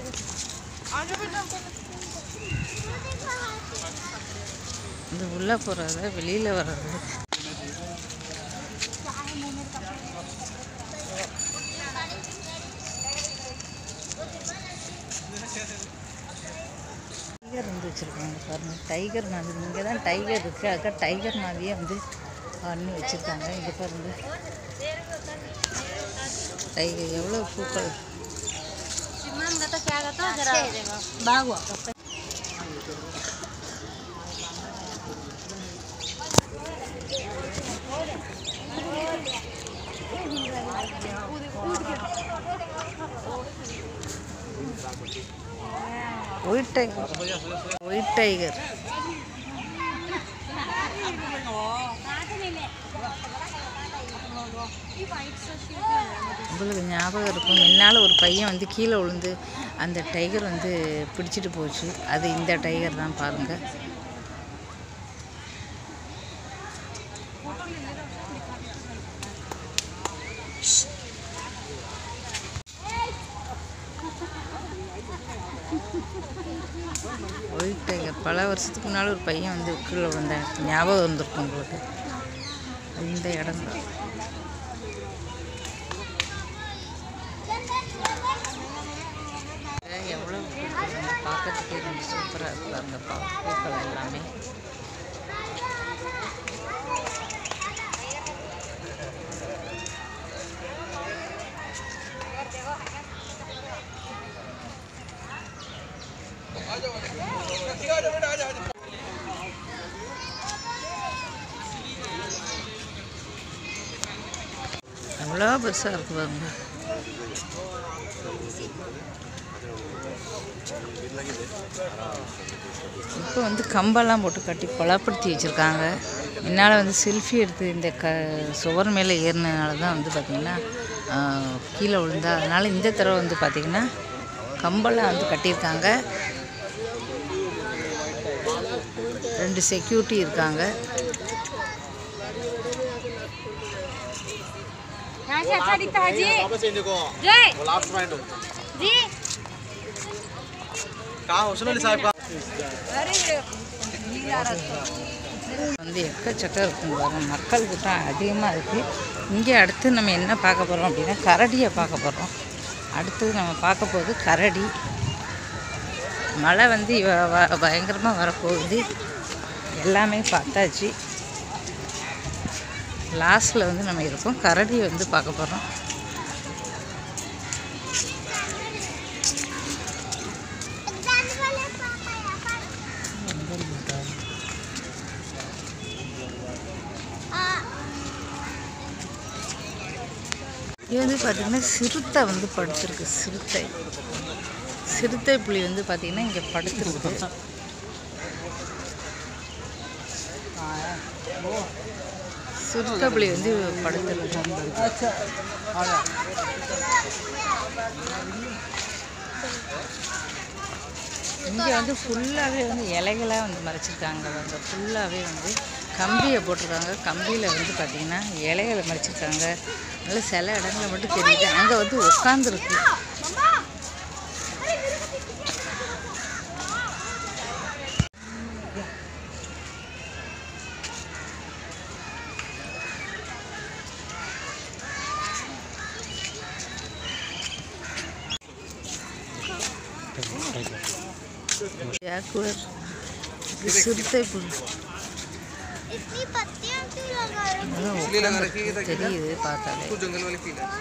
இது உள்ளே போகிறத வெளியில் வர்றது டைகர் வந்து வச்சுருக்காங்க பாருங்கள் டைகர் மாதிரி இங்கே தான் டைகர் இருக்குது அக்கா டைகர் மாதிரியே வந்து பண்ணி வச்சுருக்காங்க இங்கே பாருங்க டைகர் எவ்வளோ பூக்கள் ஒயிட் டைகர் ஒயிட் டைகர் உங்களுக்கு ஞாபகம் இருக்கும் முன்னால் ஒரு பையன் வந்து கீழே விழுந்து அந்த டைகர் வந்து பிடிச்சிட்டு போச்சு அது இந்த டைகர் தான் பாருங்கள் ஒயிட் டைகர் பல வருஷத்துக்கு முன்னால் ஒரு பையன் வந்து கீழே விழுந்தேன் ஞாபகம் இருந்திருக்கும் உங்களுக்கு இந்த இடம் தான் எவ்வளோ பூக்கள் பார்க்கறதுக்கே ரொம்ப சூப்பராக இருக்குது அந்த பா- பூக்கள் எல்லாமே எவ்வளோ பெருசாக இருக்குது பாருங்க இப்போ வந்து கம்பெல்லாம் போட்டு கட்டி கொலப்படுத்தி வச்சுருக்காங்க என்னால் வந்து செல்ஃபி எடுத்து இந்த க சுவர் மேலே ஏறினதுனால தான் வந்து பார்த்திங்கன்னா ஆஹ், கீழே விழுந்தா அதனால் இந்த தடவை வந்து பார்த்திங்கன்னா கம்பெல்லாம் வந்து கட்டியிருக்காங்க ரெண்டு செக்யூரிட்டி இருக்காங்க यहाँ से अच्छा दिखता है जी वापस ये देखो जय वो लास्ट पॉइंट जी कहाँ हो सुनो साहब का வந்து எக்கச்சக்கம் இருக்குங்க பாருங்க மக்கள் கூட்டம் அதிகமாக இருக்குது இங்கே அடுத்து நம்ம என்ன பார்க்க போகிறோம் அப்படின்னா கரடியை பார்க்க போகிறோம் அடுத்தது நம்ம பார்க்க போகிறது கரடி மழை வந்து இவ- வ- பயங்கரமாக வரப்போகுது எல்லாமே பார்த்தாச்சு லாஸ்ட்டில் வந்து நம்ம இருக்கோம் கரடி வந்து பார்க்க போகிறோம் இது வந்து பார்த்திங்கன்னா சிறுத்தை வந்து படுத்திருக்கு சிறுத்தை சிறுத்தை புலி வந்து பார்த்திங்கன்னா இங்கே படுத்திருக்கு சிறுத்தை புலி வந்து படுத்திருக்கு இங்கே வந்து ஃபுல்லாகவே வந்து இலைகளாக வந்து மறைச்சிருக்காங்க வந்து ஃபுல்லாகவே வந்து கம்பியை போட்டிருக்காங்க கம்பியில் வந்து பார்த்திங்கன்னா இலைகளை மறைச்சிருக்காங்க நல்ல சில இடங்களில் மட்டும் தெரியுது அங்கே வந்து உட்காந்துருக்கு ஜாக்குவர் இது சிறுத்தை புலி इतनी पत्तियां क्यों लगा रहे நல்லா உட்காந்துருக்கு தெரியுது பார்த்தாலே जंगल वाली फील है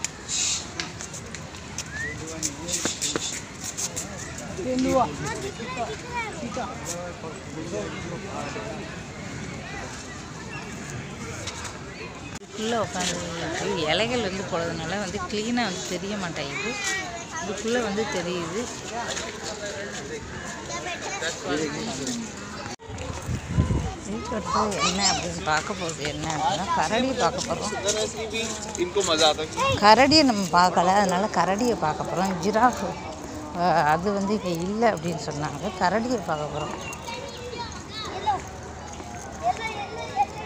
இதுக்குள்ளே உட்காந்து இலைகள் வந்து போடுறதுனால வந்து க்ளீனாக வந்து தெரிய மாட்டேங்குது இதுக்குள்ளே வந்து தெரியுது இதுக்கடுத்து என்ன அப்படின்னு பார்க்க போகுது என்ன அப்படின்னா கரடி பார்க்க போகிறோம் इनको मजा आता है கரடியை நம்ம பார்க்கல அதனால் கரடியை பார்க்க போகிறோம் ஜிராஃப் அது வந்து இங்கே இல்லை அப்படின்னு சொன்னாங்க கரடியை பார்க்க போகிறோம்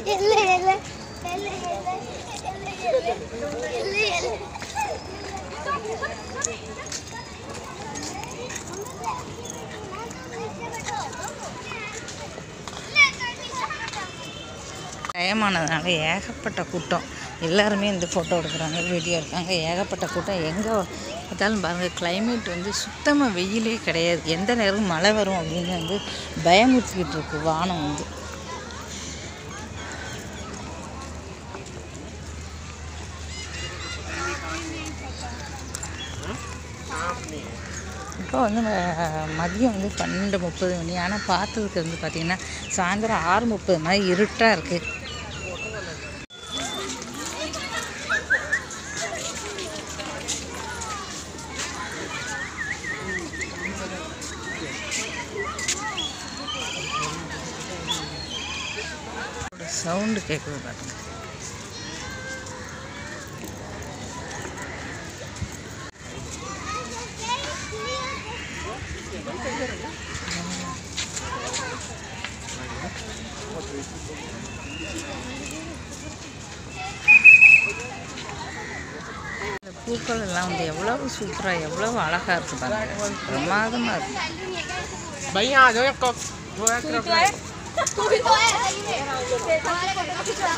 டயமானதுனால ஏகப்பட்ட கூட்டம் எல்லாருமே இந்த ஃபோட்டோ எடுக்கிறாங்க வீடியோ எடுக்காங்க ஏகப்பட்ட கூட்டம் எங்கே பார்த்தாலும் பாருங்கள் climate வந்து சுத்தமாக வெயிலே கிடையாது எந்த நேரம் மழை வரும் அப்படின்னு வந்து பயமுறுத்திக்கிட்டு இருக்கு வானம் வந்து இப்போ வந்து ம- மதியம் வந்து பன்னெண்டு முப்பது மணி ஆனால் பார்த்ததுக்கு வந்து பார்த்திங்கன்னா சாயந்தரம் ஆறு முப்பது மாதிரி இருட்டாக இருக்குது சவுண்டு கேட்குது பாருங்க இந்த பூக்கள் எல்லாம் வந்து எவ்வளவு சூப்பராக எவ்வளவு அழகாக இருக்குது பாருங்க பிரமாதமாக இருக்குது भाई यहाँ आ जाओ एक कप वो एक कप तू भी तो है हमारे घर का खिचड़ा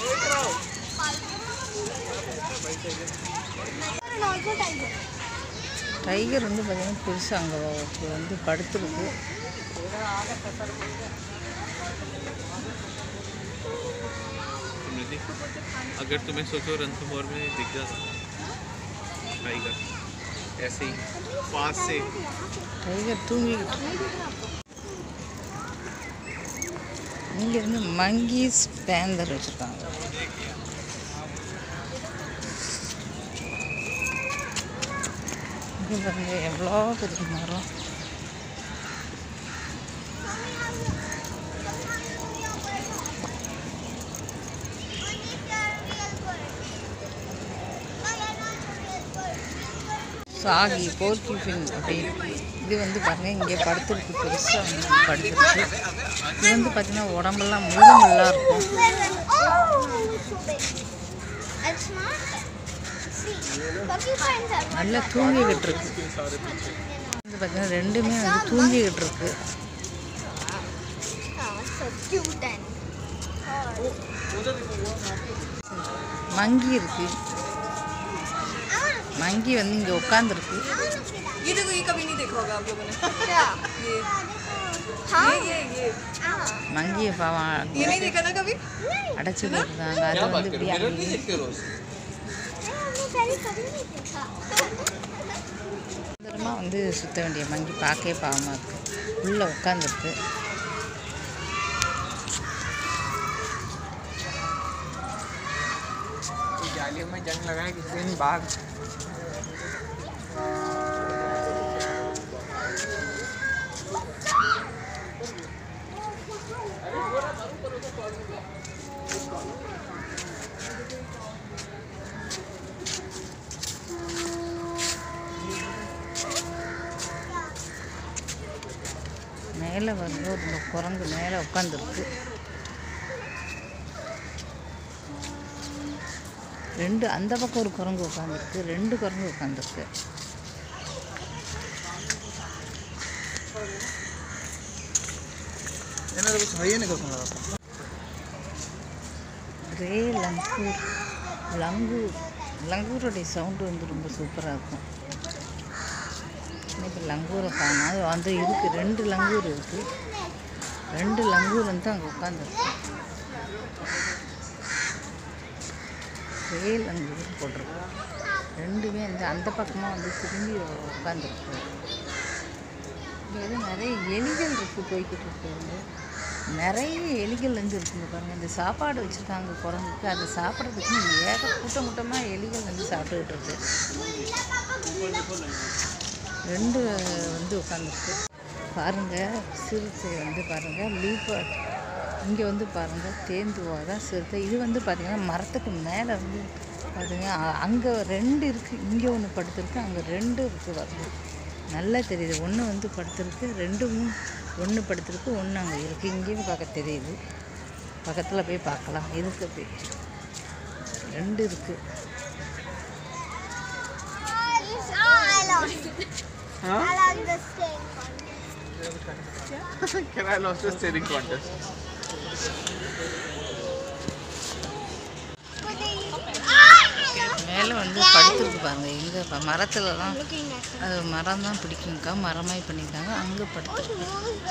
नॉर्मल टाइगर டைகர் வந்து பார்த்திங்கன்னா பெருசாக அங்கே வந்து படுத்துருக்கு स्मृति अगर तुम्हें सोचो रणथंभौर में दिख जाता टाइगर ऐसे ही पास से டைகர் தூங்கிக்கிட்டு இங்கேருந்து மங்கீஸ் பேந்தர் வச்சுருக்காங்க இங்கே பாருங்க எவ்வளோ பெரிய மரம் சாகி போர்கிஃபின் அப்படின்னு இது வந்து பாருங்க இங்கே படுத்துருக்கு பெருசாக வந்து படுத்துருக்கு இது வந்து பார்த்தீங்கன்னா உடம்பெல்லாம் முழுமெல்லாம் இருக்கும் And smart. See, porcupines are நல்லா தூங்கிக்கிட்டு இருக்கு வந்து பார்த்தீங்கன்னா ரெண்டுமே வந்து தூங்கிக்கிட்டு இருக்கு oh, so cute and மங்கி இருக்கு மங்கி வந்து இங்கே உட்காந்துருக்கு ये देखो ये कभी नहीं देखा होगा आप लोगों ने क्या हाँ ये ये हाँ மங்கியை பாவம் ये नहीं देखा ना कभी அடைச்சி போட்டுருக்காங்க அது வந்து இப்படி அங்கே देखते रोज हमने पहले कभी नहीं देखा சுந்தரமாக வந்து சுத்த வேண்டிய மங்கி பார்க்கவே பாவமாக இருக்குது உள்ளே உட்காந்துருக்கு जालियों में जंग लगाए किसी दिन बाघ மேலே வந்து ஒரு குரங்கு மேலே உட்காந்துருக்கு ரெண்டு அந்த பக்கம் ஒரு குரங்கு உட்காந்துருக்கு ரெண்டு குரங்கு உட்காந்துருக்கு ਇਹਨਾਂ ਦਾ ਕੁਝ ਹੈ ਹੀ ਨਹੀਂ ਕੁਝ ਨਾ கிரே லங்கூர் லங்கூர் லங்கூருடைய சவுண்டு வந்து ரொம்ப சூப்பராக இருக்கும் இப்போ லங்கூரை காணும் அது வந்து இருக்குது ரெண்டு லங்கூர் இருக்குது ரெண்டு லங்கூர் வந்து அங்கே உட்காந்துருக்கு கிரே லங்கூர் போட்டிருக்கு ரெண்டுமே வந்து அந்த பக்கமாக வந்து திரும்பி உட்காந்துருக்கு இங்கே வந்து நிறைய எலிகள் இருக்குது போய்கிட்டு இருக்கு வந்து நிறைய எலிகள் வந்து இருக்குங்க பாருங்கள் இந்த சாப்பாடு வச்சுருக்காங்க குரங்குக்கு அதை சாப்பிட்றதுக்கு ஏக கூட்டம் கூட்டமாக எலிகள் வந்து சாப்பிட்டுக்கிட்டு இருக்கு ரெண்டு வந்து உட்காந்துருக்கு பாருங்கள் சிறுத்தை வந்து பாருங்கள் லீப்பர் இங்கே வந்து பாருங்கள் தேந்துவா தான் சிறுத்தை இது வந்து பார்த்திங்கன்னா மரத்துக்கு மேலே வந்து பார்த்தீங்கன்னா அங்கே ரெண்டு இருக்குது இங்கே ஒன்று படுத்திருக்கு அங்கே ரெண்டு இருக்குது பாருங்க நல்லா தெரியுது ஒன்று வந்து படுத்திருக்கு ரெண்டு மூணு ஒன்று படுத்திருக்கு ஒன்று அங்கே இருக்குது இங்கேயும் பார்க்க தெரியுது பக்கத்தில் போய் பார்க்கலாம் இருக்கு போய் ரெண்டு இருக்குது I like the same one. Can I lost the staring contest? மேலே வந்து படுத்துருக்கு பாருங்க இங்கே மரத்துலலாம் அது மரம் தான் பிடிக்கும்க்கா மரமாய் பண்ணியிருக்காங்க அங்கே படுத்துருக்கு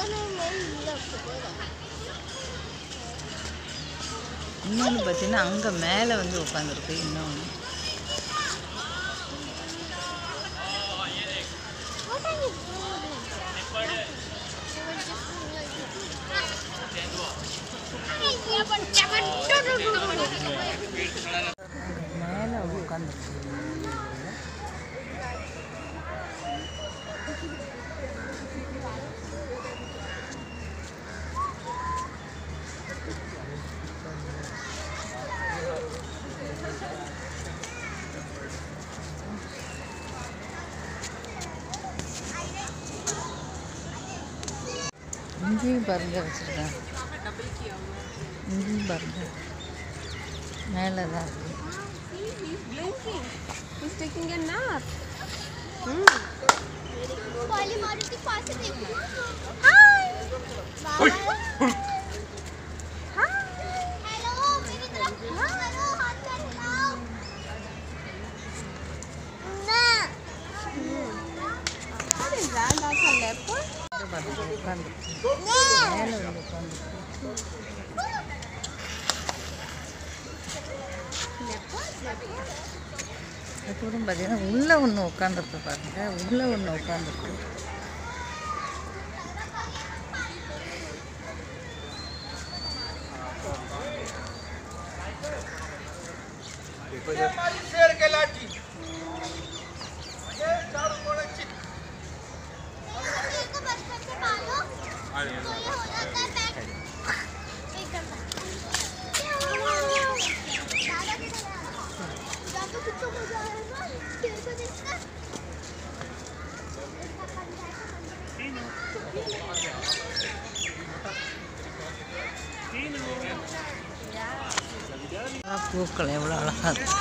இன்னொன்று பார்த்தீங்கன்னா அங்கே மேலே வந்து உட்காந்துருக்கு இன்னொன்று What are you doing? மேலே உட்காந்துருக்கு இங்கேயும் பாருங்க வச்சுருக்கேன் இங்கேயும் பாருங்க மேலே தான் இருக்கு He's taking a nap. पहले मारुति पास से देखो हाय हाय हेलो मेरी तरफ हेलो हाथ कर हिलाओ ना What is that? That's a leopard? இங்க பாருங்க உட்காந்துருக்கு No. மேலே வந்து உட்காந்துருக்கு அதுக்கப்புறம் பார்த்தீங்கன்னா உள்ளே ஒன்று உட்காந்துருக்கு பாருங்க உள்ளே ஒன்று உட்காந்துருக்கு इसको बचपन से पालो तो ये हो जाता है पैक एकदम दादा के दादा कितना मजा आएगा खेल को देखना அழகா பூக்கள் எவ்வளோ அழகாக இருக்கு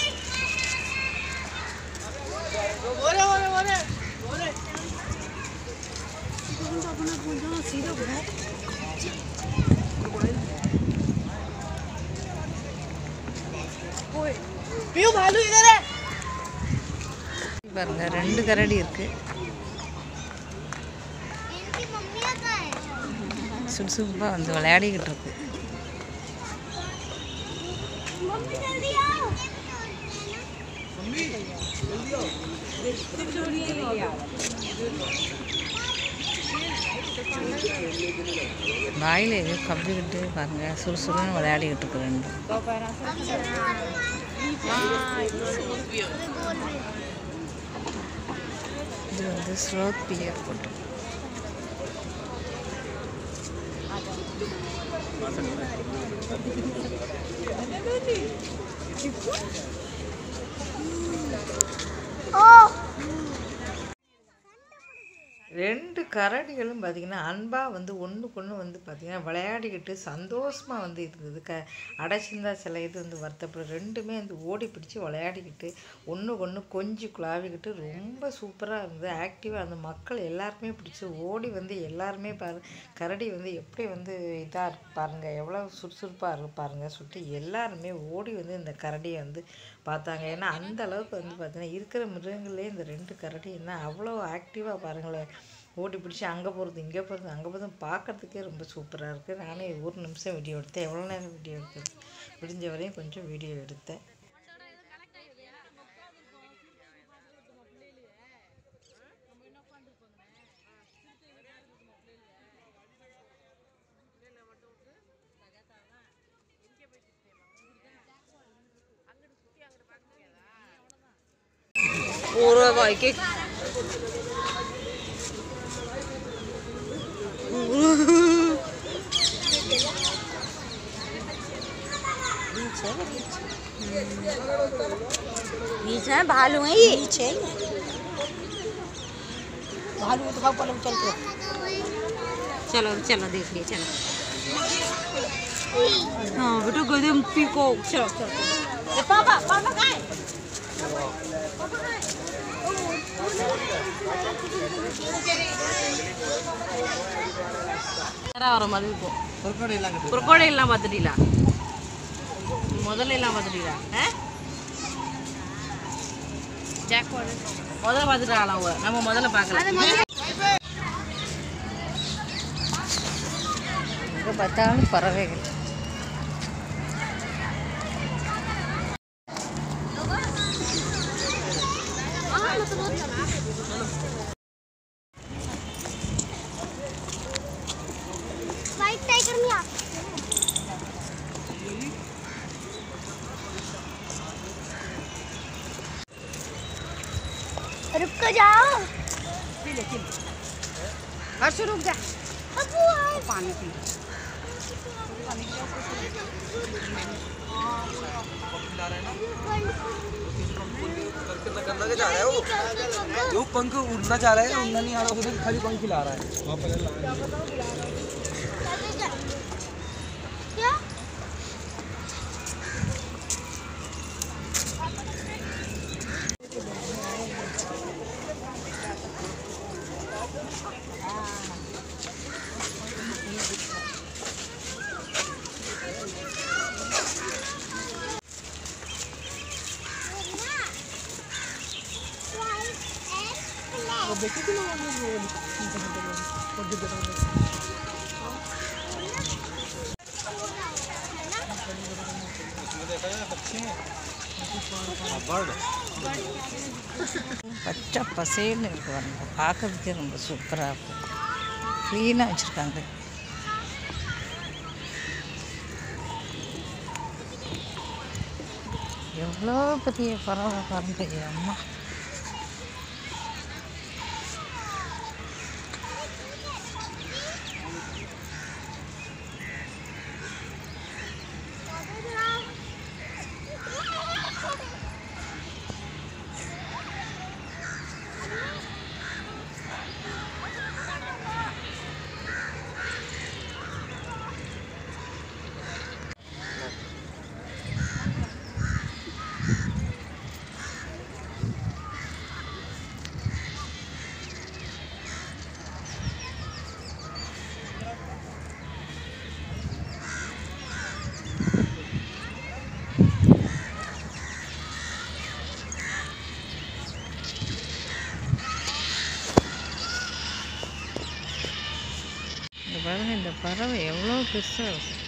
பாருங்க ரெண்டு கரடி இருக்கு इनकी मम्मी आता है சுறுசுறுப்பாக வந்து விளையாடிக்கிட்டு இருக்கு मम्मी जल्दी आओ வாயில் எதையோ கவ்விக்கிட்டு பாருங்க சுறுசுறுன்னு விளையாடிக்கிட்டு இருக்கு ரெண்டும் இது வந்து ஸ்லோத் பியர் போட்டு ரெண்டு கரடிகளும் பார்த்திங்கன்னா அன்பாக வந்து ஒன்றுக்கு ஒன்று வந்து பார்த்திங்கன்னா விளையாடிக்கிட்டு சந்தோஷமாக வந்து இருக்குது க அடைச்சிருந்தா சில இது வந்து வருத்தப்படும் ரெண்டுமே வந்து ஓடி பிடிச்சி விளையாடிக்கிட்டு ஒன்றுக்கு ஒன்று கொஞ்சி குழாவிக்கிட்டு ரொம்ப சூப்பராக இருந்து ஆக்டிவாக அந்த மக்கள் எல்லாருமே பிடிச்சி ஓடி வந்து எல்லாருமே பாரு கரடி வந்து எப்படி வந்து இதாக இருக்கு பாருங்கள் எவ்வளோ சுறுசுறுப்பாக இருக்கு பாருங்கள் சொல்லிட்டு எல்லாருமே ஓடி வந்து இந்த கரடியை வந்து பார்த்தாங்க ஏன்னா அந்த அளவுக்கு வந்து பார்த்தீங்கன்னா இருக்கிற மிருகங்களே இந்த ரெண்டு கரடி என்ன அவ்வளோ ஆக்டிவாக பாருங்களேன் ஓடி பிடிச்சி அங்கே போகிறது இங்கே போகிறது அங்கே போகிறது பார்க்கறதுக்கே ரொம்ப சூப்பராக இருக்குது நானே ஒரு நிமிஷம் வீடியோ எடுத்தேன் எவ்வளோ நேரம் வீடியோ எடுத்தேன் விடிஞ்ச வரையும் கொஞ்சம் வீடியோ எடுத்தேன் पूरा बाइक एक बीच में भालू है ये बीच है भालू तो ऊपर चलते चलो चलो देख लिए चलो हाँ बेटा गदम पी को चलो चलो पापा पापा कहाँ है நேராக வர மாதிரி இருக்கும் குரக்கோடையெல்லாம் பார்த்துட்டீங்களா முதல்ல எல்லாம் பார்த்துட்டீங்களா ஆ முதல்ல பார்த்துட்டாங்களா அவங்க நம்ம முதல்ல பார்க்கல எங்கே பார்த்தாலும் பறவைகள் व्हाइट टाइगर में आ रुक कर जाओ हर्ष रुक जा अबू आओ पानी पी वो पंख उड़ना चाह रहा है उड़ना नहीं आ रहा उधर खाली पंख हिला रहा है क्या பச்சை பசேல்னு இருக்கு பாருங்க பார்க்கறதுக்கே ரொம்ப சூப்பராக இருக்கும் க்ளீனாக வச்சுருக்காங்க எவ்வளோ பெரிய பறவை பாருங்க அம்மா இந்த பாருங்க இந்த பறவை எவ்வளோ பெருசாக இருக்கும்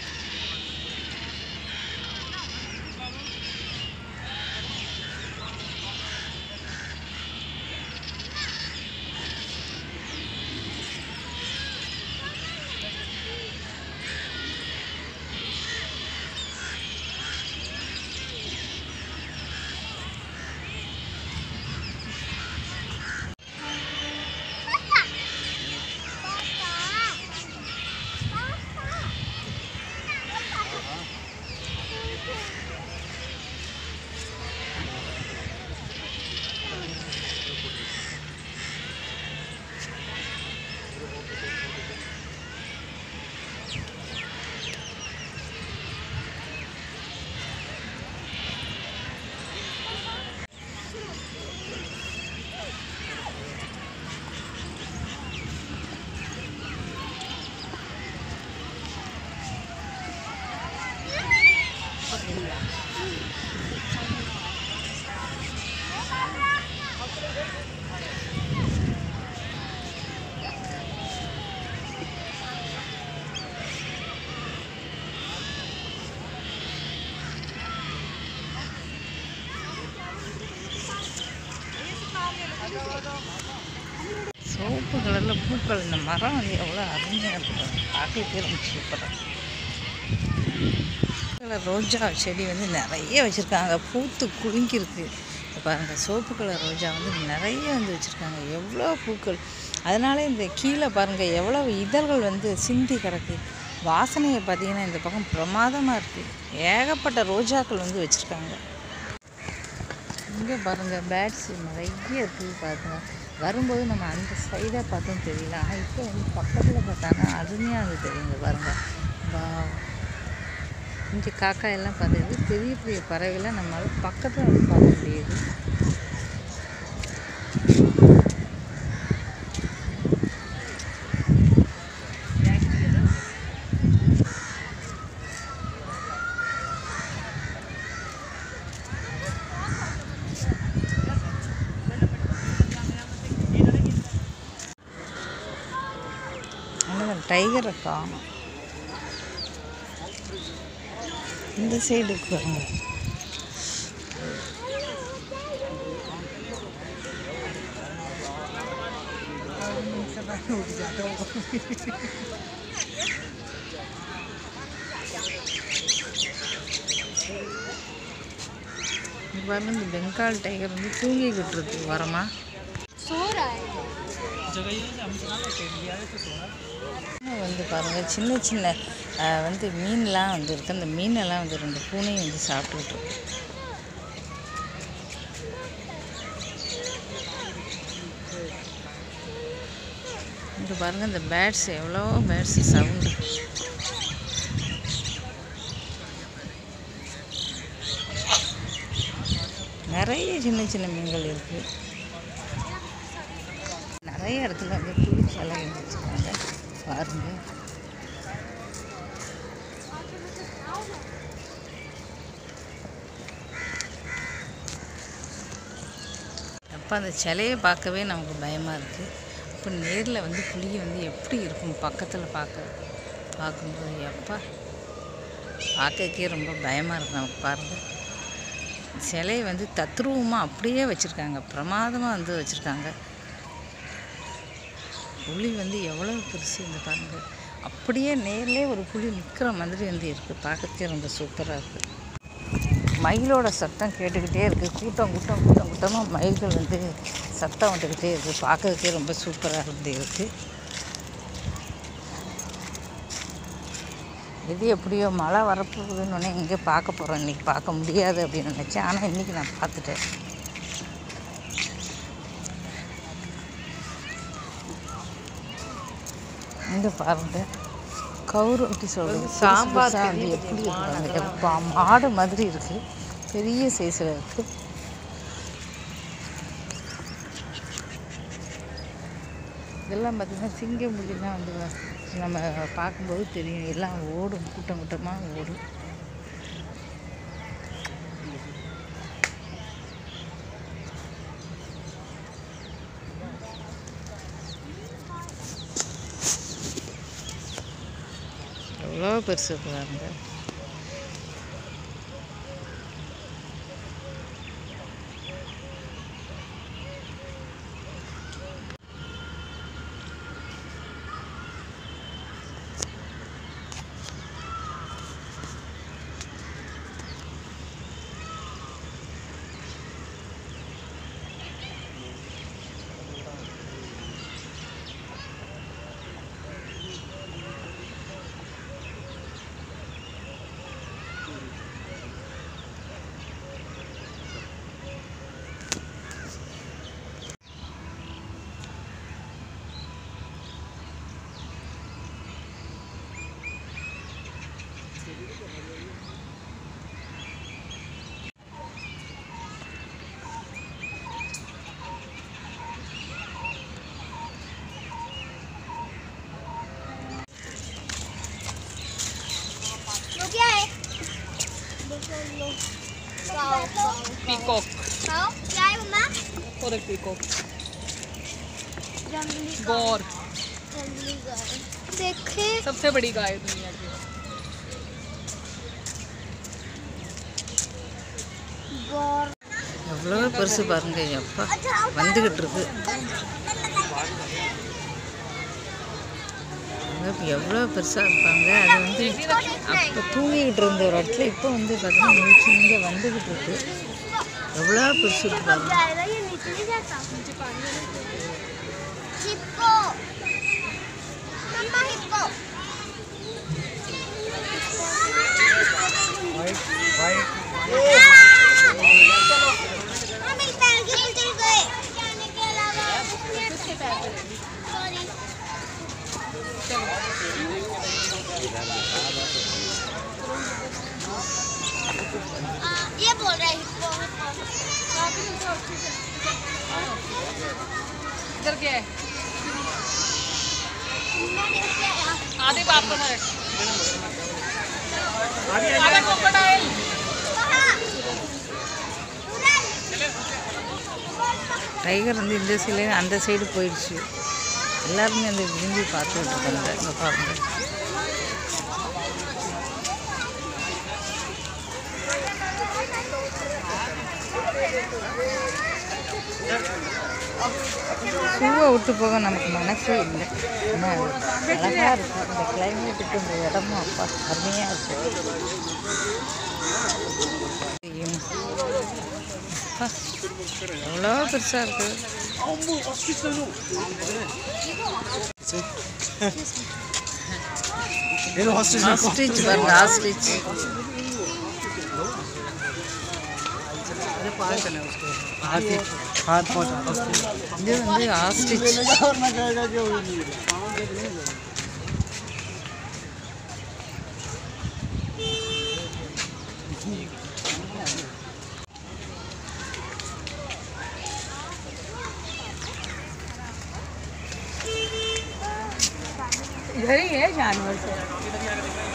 சிவப்பு கலரில் பூக்கள் இந்த மரம் வந்து எவ்வளோ அருமையாக இருக்கும் பார்க்கறதுக்கே ரொம்ப சூப்பராக கலர் ரோஜா செடி வந்து நிறைய வச்சுருக்காங்க பூத்து குலுங்கியிருக்கு இப்ப பாருங்க சிவப்பு கலர் ரோஜா வந்து நிறைய வந்து வச்சுருக்காங்க எவ்வளோ பூக்கள் அதனால இந்த கீழே பாருங்கள் எவ்வளோ இதழ்கள் வந்து சிந்தி கிடக்கு வாசனையை பார்த்தீங்கன்னா இந்த பக்கம் பிரமாதமாக இருக்குது ஏகப்பட்ட ரோஜாக்கள் வந்து வச்சுருக்காங்க இங்கே பாருங்கள் பேட்ஸ் நிறைய இருக்குது பாருங்க வரும்போது நம்ம அந்த சைடாக பார்த்தோம் தெரியல ஆனால் இப்போ வந்து பக்கத்தில் பார்த்தாங்கன்னா அருமையாக வந்து தெரியுங்க பாருங்கள் வா இங்கே காக்கா எல்லாம் பார்த்தது பெரிய பெரிய பறவைகளை நம்மளால் பக்கத்தில் வந்து பார்க்க முடியுது ஆனால் டைகரை காணும் இந்த சைடுக்கு பாருங்க இங்க பாருங்க இந்த பெங்கால் டைகர் வந்து தூங்கிக்கிட்டு இருக்கு வரமா सो रहा है இன்னும் வந்து பாருங்கள் சின்ன சின்ன அஹ், வந்து மீன்லாம் வந்து இருக்கு அந்த மீனெல்லாம் வந்து ரெண்டு பூனையும் வந்து சாப்பிட்டுட்டு இருக்கு இங்கே பாருங்கள் இந்த பேர்ட்ஸ் எவ்வளோ பேர்ட்ஸ் சவுண்டு நிறைய சின்ன சின்ன மீன்கள் இருக்குது நிறைய இடத்துல வந்து குளிர்ச்சாலை வச்சுருக்காங்க பாருங்க அப்போ அந்த சிலையை பார்க்கவே நமக்கு பயமாக இருக்குது இப்போ நேரில் வந்து புளியை வந்து எப்படி இருக்கும் பக்கத்தில் பார்க்க பார்க்கும்போது எப்பா பார்க்கறதுக்கே ரொம்ப பயமாக இருக்குது நமக்கு பாருங்கள் சிலையை வந்து தத்ரூபமாக அப்படியே வச்சுருக்காங்க பிரமாதமாக வந்து வச்சுருக்காங்க புலி வந்து எவ்வளோ பெருசு இந்த பாருங்க அப்படியே நேர்லேயே ஒரு புலி நிற்கிற மாதிரி வந்து இருக்குது பார்க்கறதுக்கே ரொம்ப சூப்பராக இருக்குது மயிலோட சத்தம் கேட்டுக்கிட்டே இருக்குது கூட்டம் கூட்டம் கூட்டம் கூட்டமாக மயில்கள் வந்து சத்தம் வந்துக்கிட்டே இருக்குது பார்க்கறதுக்கே ரொம்ப சூப்பராக இருந்து இருக்குது இது எப்படியோ மழை வரப்போகுதுன்னு உடனே எங்கே பார்க்க போகிறோம் இன்றைக்கி பார்க்க முடியாது அப்படின்னு நினச்சேன் ஆனால் இன்றைக்கி நான் பார்த்துட்டேன் இங்கே பாருங்க கவுரு எப்படி சொல்கிறது சாம்பார் வந்து எப்படி இருக்காங்க எப்பா மாடு மாதிரி இருக்குது பெரிய சைஸில் இருக்குது இதெல்லாம் பார்த்திங்கன்னா சிங்க முள்ளிலாம் வந்து வ- நம்ம பார்க்கும்போது தெரியும் எல்லாம் ஓடும் கூட்டம் கூட்டமாக ஓடும் எவ்வளோ பெருசு பாருங்க वो क्या है देखो लो काओ काओ पीकॉक काओ क्या है मम्मा और एक पीकॉक जंगली गौर जंगली गाय देखे सबसे बड़ी गाय दुनिया की गौर எவ்வளோ பெருசு பாருங்க எப்பா வந்துக்கிட்டு இருக்கு அங்க எவ்வளோ பெருசாக இருப்பாங்க அது வந்து அப்போ தூங்கிக்கிட்டு இருந்த ஒரு இடத்துல இப்போ வந்து பார்த்தீங்கன்னா முடிச்சு இங்கே வந்துக்கிட்டு இருக்கு எவ்வளோ பெருசு இருக்கு பாருங்க जाएगा ये नीचे नहीं जाता नीचे पानी हिप्पो मम्मा हिप्पो हाँ, मेरे पैर के नीचे गए जाने के अलावा सॉरी आ, ये बोल रहा है हिप्पो हिप्पो इधर क्या है मैंने क्या यार आधे बाप का है आधे crocodile कहाँ டைகர் வந்து இந்த சைட்லேருந்து அந்த சைடு போயிடுச்சு எல்லாருமே அந்த விரும்பி பார்த்துட்டு இருக்காங்க இங்கே பாருங்க பூவை விட்டு போக நமக்கு மனசே இல்லை என்ன அழகாக இருக்கும் இந்த கிளைமேட்டுக்கு இந்த இடமும் அப்பா அருமையாக இருக்கும் அப்பா, எவ்வளோ பெருசாக இருக்குது ஆஸ்ட்ரிச் பாருங்க ஆஸ்ட்ரிச் हाथ पहुंचा இது வந்து ஆஸ்ட்ரிச் इधर ही है जानवर से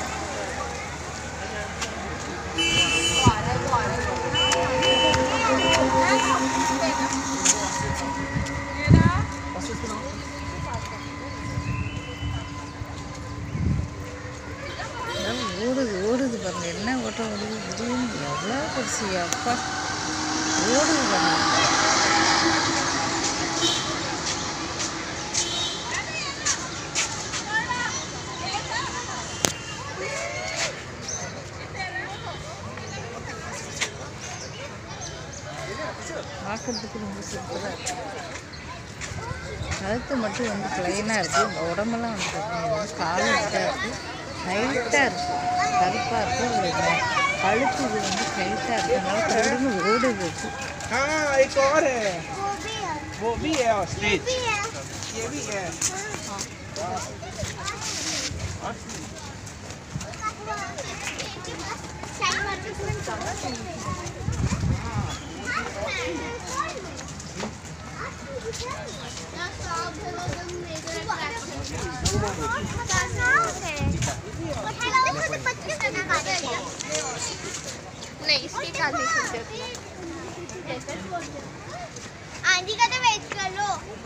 அதான் ஓடுது ஓடுது பாருங்க என்ன ஓட்டம் ஓடுது திடீர்னு எவ்வளோ பெருசு அப்பா ஓடுது பாருங்க பார்க்கறதுக்கு ரொம்ப சூப்பராக இருக்கு கழுத்து மட்டும் வந்து ப்ளைனாக இருக்குது இந்த உடம்பெல்லாம் வந்து பார்த்தீங்கன்னா கால் இதாக இருக்குது ஹைட்டாக இருக்குது கருப்பாக இருக்குது இது கழுத்து இது வந்து ஹைட்டாக இருக்குது அதனால கடவுள்னு ஓடுது இது. हाँ एक और है वो भी है वो भी है स्ट्रीट भी है ये भी है शाइन मार्केट में नहीं इसकी कान नहीं सुनते आंधी का तो वेट कर लो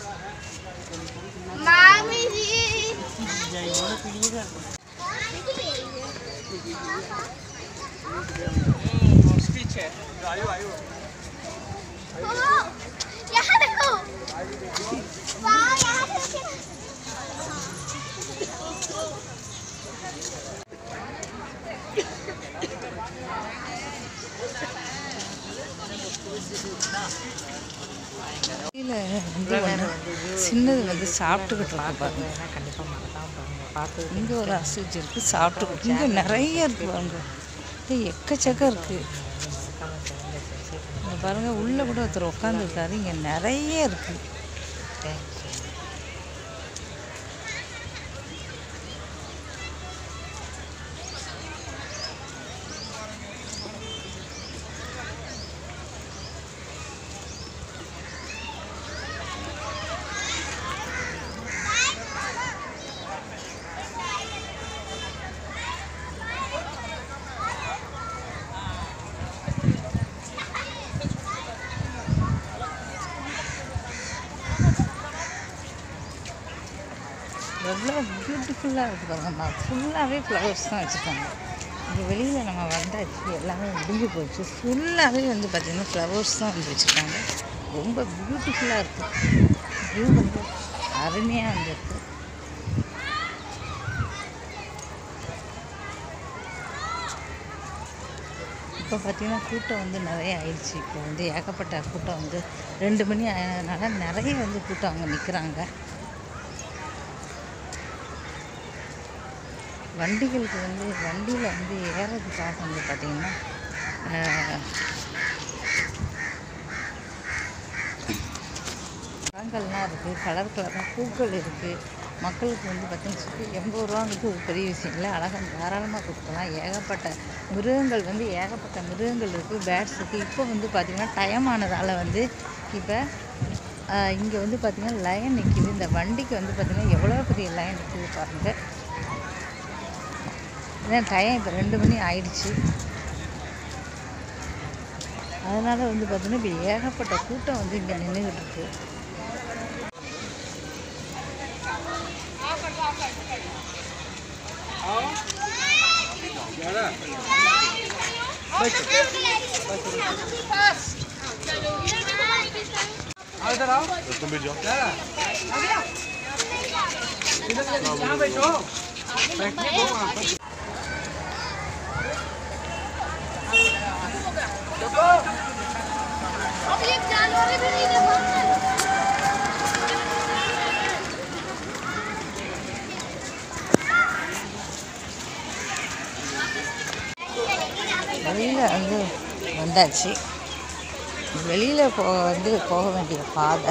मामी जी स्टिच है आयो आयो ओ, यहाँ देखो वाह यहाँ देखो கீழே வந்து ஒன்று சின்னது வந்து சாப்பிட்டுக்கிட்டு இருக்கு பாருங்க கண்டிப்பாக மறக்காம பாருங்க பார்த்து இங்கே ஒரு அசுச்சி இருக்குது சாப்பிட்டுக்கிட்டு இங்கே நிறைய இருக்குது பாருங்க இது எக்கச்சக்கம் இருக்குது இங்கே பாருங்க உள்ளே கூட ஒருத்தர் உட்காந்துருக்காரு இங்கே நிறைய இருக்குது எவ்வளோ பியூட்டிஃபுல்லாக இருக்குது பாருங்கம்மா ஃபுல்லாகவே ஃப்ளவர்ஸ் தான் வச்சுருக்காங்க இங்கே வெளியில் நம்ம வந்தாச்சு எல்லாமே முடிஞ்சு போச்சு ஃபுல்லாகவே வந்து பார்த்திங்கன்னா ஃப்ளவர்ஸ் தான் வந்து வச்சுருக்காங்க ரொம்ப பியூட்டிஃபுல்லாக இருக்குது வியூ வந்து அருமையாக வந்துருக்கு இப்போ பார்த்தீங்கன்னா கூட்டம் வந்து நிறைய ஆயிடுச்சு இப்போ வந்து ஏகப்பட்ட கூட்டம் வந்து ரெண்டு மணி ஆனதுனால நிறைய வந்து கூட்டம் அங்கே நிற்கிறாங்க வண்டிகளுக்கு வந்து வண்டியில் வந்து ஏறதுக்காக வந்து பார்த்திங்கன்னா ஆஹ், பழங்கள்லாம் இருக்குது கலர் கலராக பூக்கள் இருக்குது மக்களுக்கு வந்து பார்த்தீங்கன்னா சுற்றி எண்பது ரூபாங்கிறது ஒரு பெரிய விஷயம் இல்லை அழகாக தாராளமாக கொடுக்கலாம் ஏகப்பட்ட மிருகங்கள் வந்து ஏகப்பட்ட மிருகங்கள் இருக்குது பேட்ஸ் இருக்குது இப்போ வந்து பார்த்திங்கன்னா டைம் ஆனதால் வந்து இப்போ இங்கே வந்து பார்த்திங்கன்னா லைன் நிற்கிது இந்த வண்டிக்கு வந்து பார்த்திங்கன்னா எவ்வளோ பெரிய லைன் நிற்கிது பாருங்கள் இதான் டைம் இப்போ ரெண்டு மணி ஆயிடுச்சு அதனால் வந்து பார்த்திங்கன்னா இப்போ ஏகப்பட்ட கூட்டம் வந்து இங்கே நின்றுக்கிட்டு இருக்கு आओ इधर आओ तुम भी जाओ क्या इधर यहाँ बैठो बैठने दो वहाँ पर अब ये जानवर भी नहीं देखा வெளியில் வந்து வந்தாச்சு வெளியில் போ வந்து போக வேண்டிய பாதை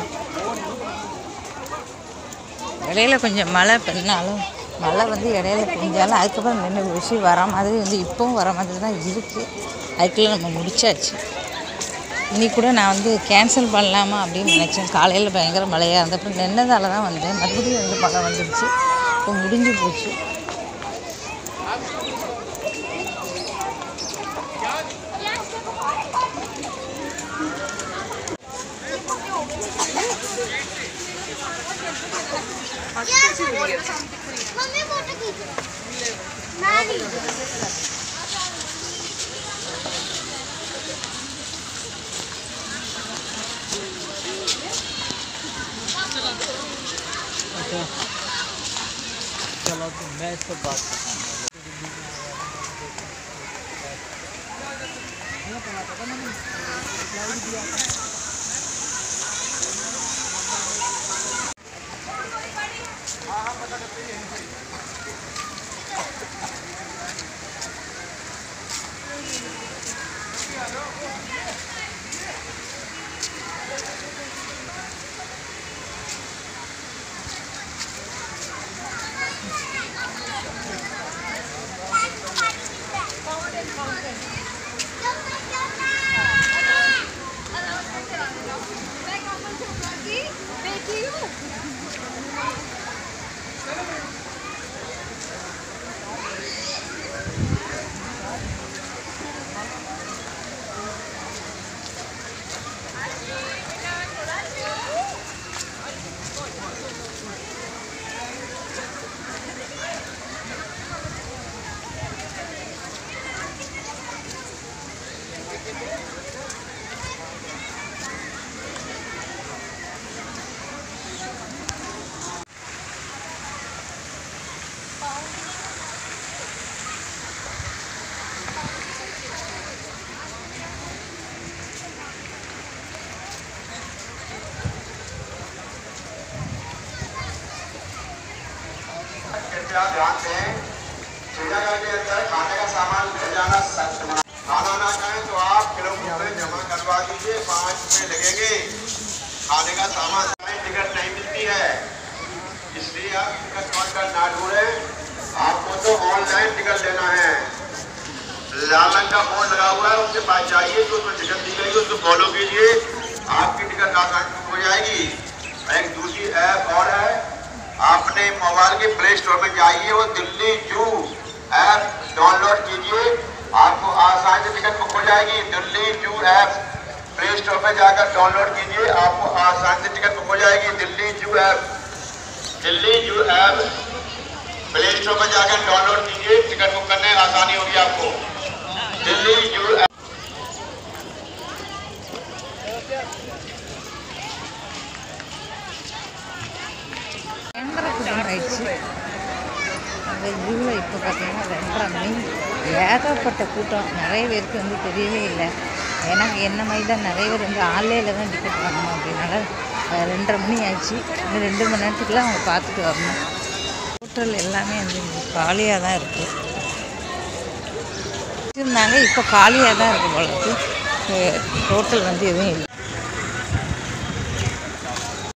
இடையில கொஞ்சம் மழை பெண்ணாலும் மழை வந்து இடையில பெஞ்சாலும் அதுக்கப்புறம் நின்று விஷயம் வர மாதிரி வந்து இப்போவும் வர மாதிரி தான் இருக்குது அதுக்குள்ளே நம்ம முடிச்சாச்சு இன்னைக்கு கூட நான் வந்து கேன்சல் பண்ணலாமா அப்படின்னு நினச்சேன் காலையில் பயங்கர மழையாக இருந்த அப்புறம் நின்னதால தான் வந்தேன் மறுபடியும் வந்து மழை வந்துடுச்சு இப்போ முடிஞ்சு போச்சு मम्मी फोटो खींच मैं नहीं चलो तो मैं इस पर बात करता बेटी हूँ कृपया ध्यान दें चिड़ियाघर के अंदर खाने का सामान ले जाना सख्त मना खाना ना खाएं तो आप किलोमीटर में जमा करवा दीजिए पाँच रुपये लगेंगे खाने का सामान लाएं, टिकट नहीं मिलती है इसलिए आप टिकट काउंटर ना ढूंढें आपको तो ऑनलाइन टिकट लेना है लाल रंग का बोर्ड लगा हुआ है उसके पास जाइए जो उसमें टिकट दी गई है उसको फॉलो कीजिए आपकी टिकट आसान हो जाएगी एक दूसरी ऐप और है आपने मोबाइल के प्ले स्टोर में जाइए वो दिल्ली जू ऐप डाउनलोड कीजिए आपको आसानी से टिकट बुक हो जाएगी दिल्ली जू ऐप प्ले स्टोर में जाकर डाउनलोड कीजिए आपको आसानी से टिकट बुक हो जाएगी दिल्ली जू ऐप दिल्ली जू ऐप प्ले स्टोर में जाकर डाउनलोड कीजिए टिकट बुक करने में आसानी होगी आपको दिल्ली जू ऐप ரெண்டரை கூட்டம் ஆயிடுச்சு அந்த ஜூவில் இப்போ பார்த்தீங்கன்னா ரெண்டரை மணி ஏகப்பட்ட கூட்டம் நிறைய பேருக்கு வந்து தெரியவே இல்லை எனக்கு என்ன மாதிரி தான் நிறைய பேர் வந்து ஆன்லைனில் தான் டிக்கெட் வாங்கணும் அப்படின்னால அஹ், ரெண்டரை மணி ஆயிடுச்சு இன்னும் ரெண்டு மணி நேரத்துக்குலாம் அவங்க பார்த்துட்டு வரணும் ஹோட்டல் எல்லாமே வந்து காலியாக தான் இருக்குது வச்சுருந்தாங்க இப்போ காலியாக தான் இருக்குது போல இருக்கு ஹோட்டல் வந்து எதுவும் இல்லை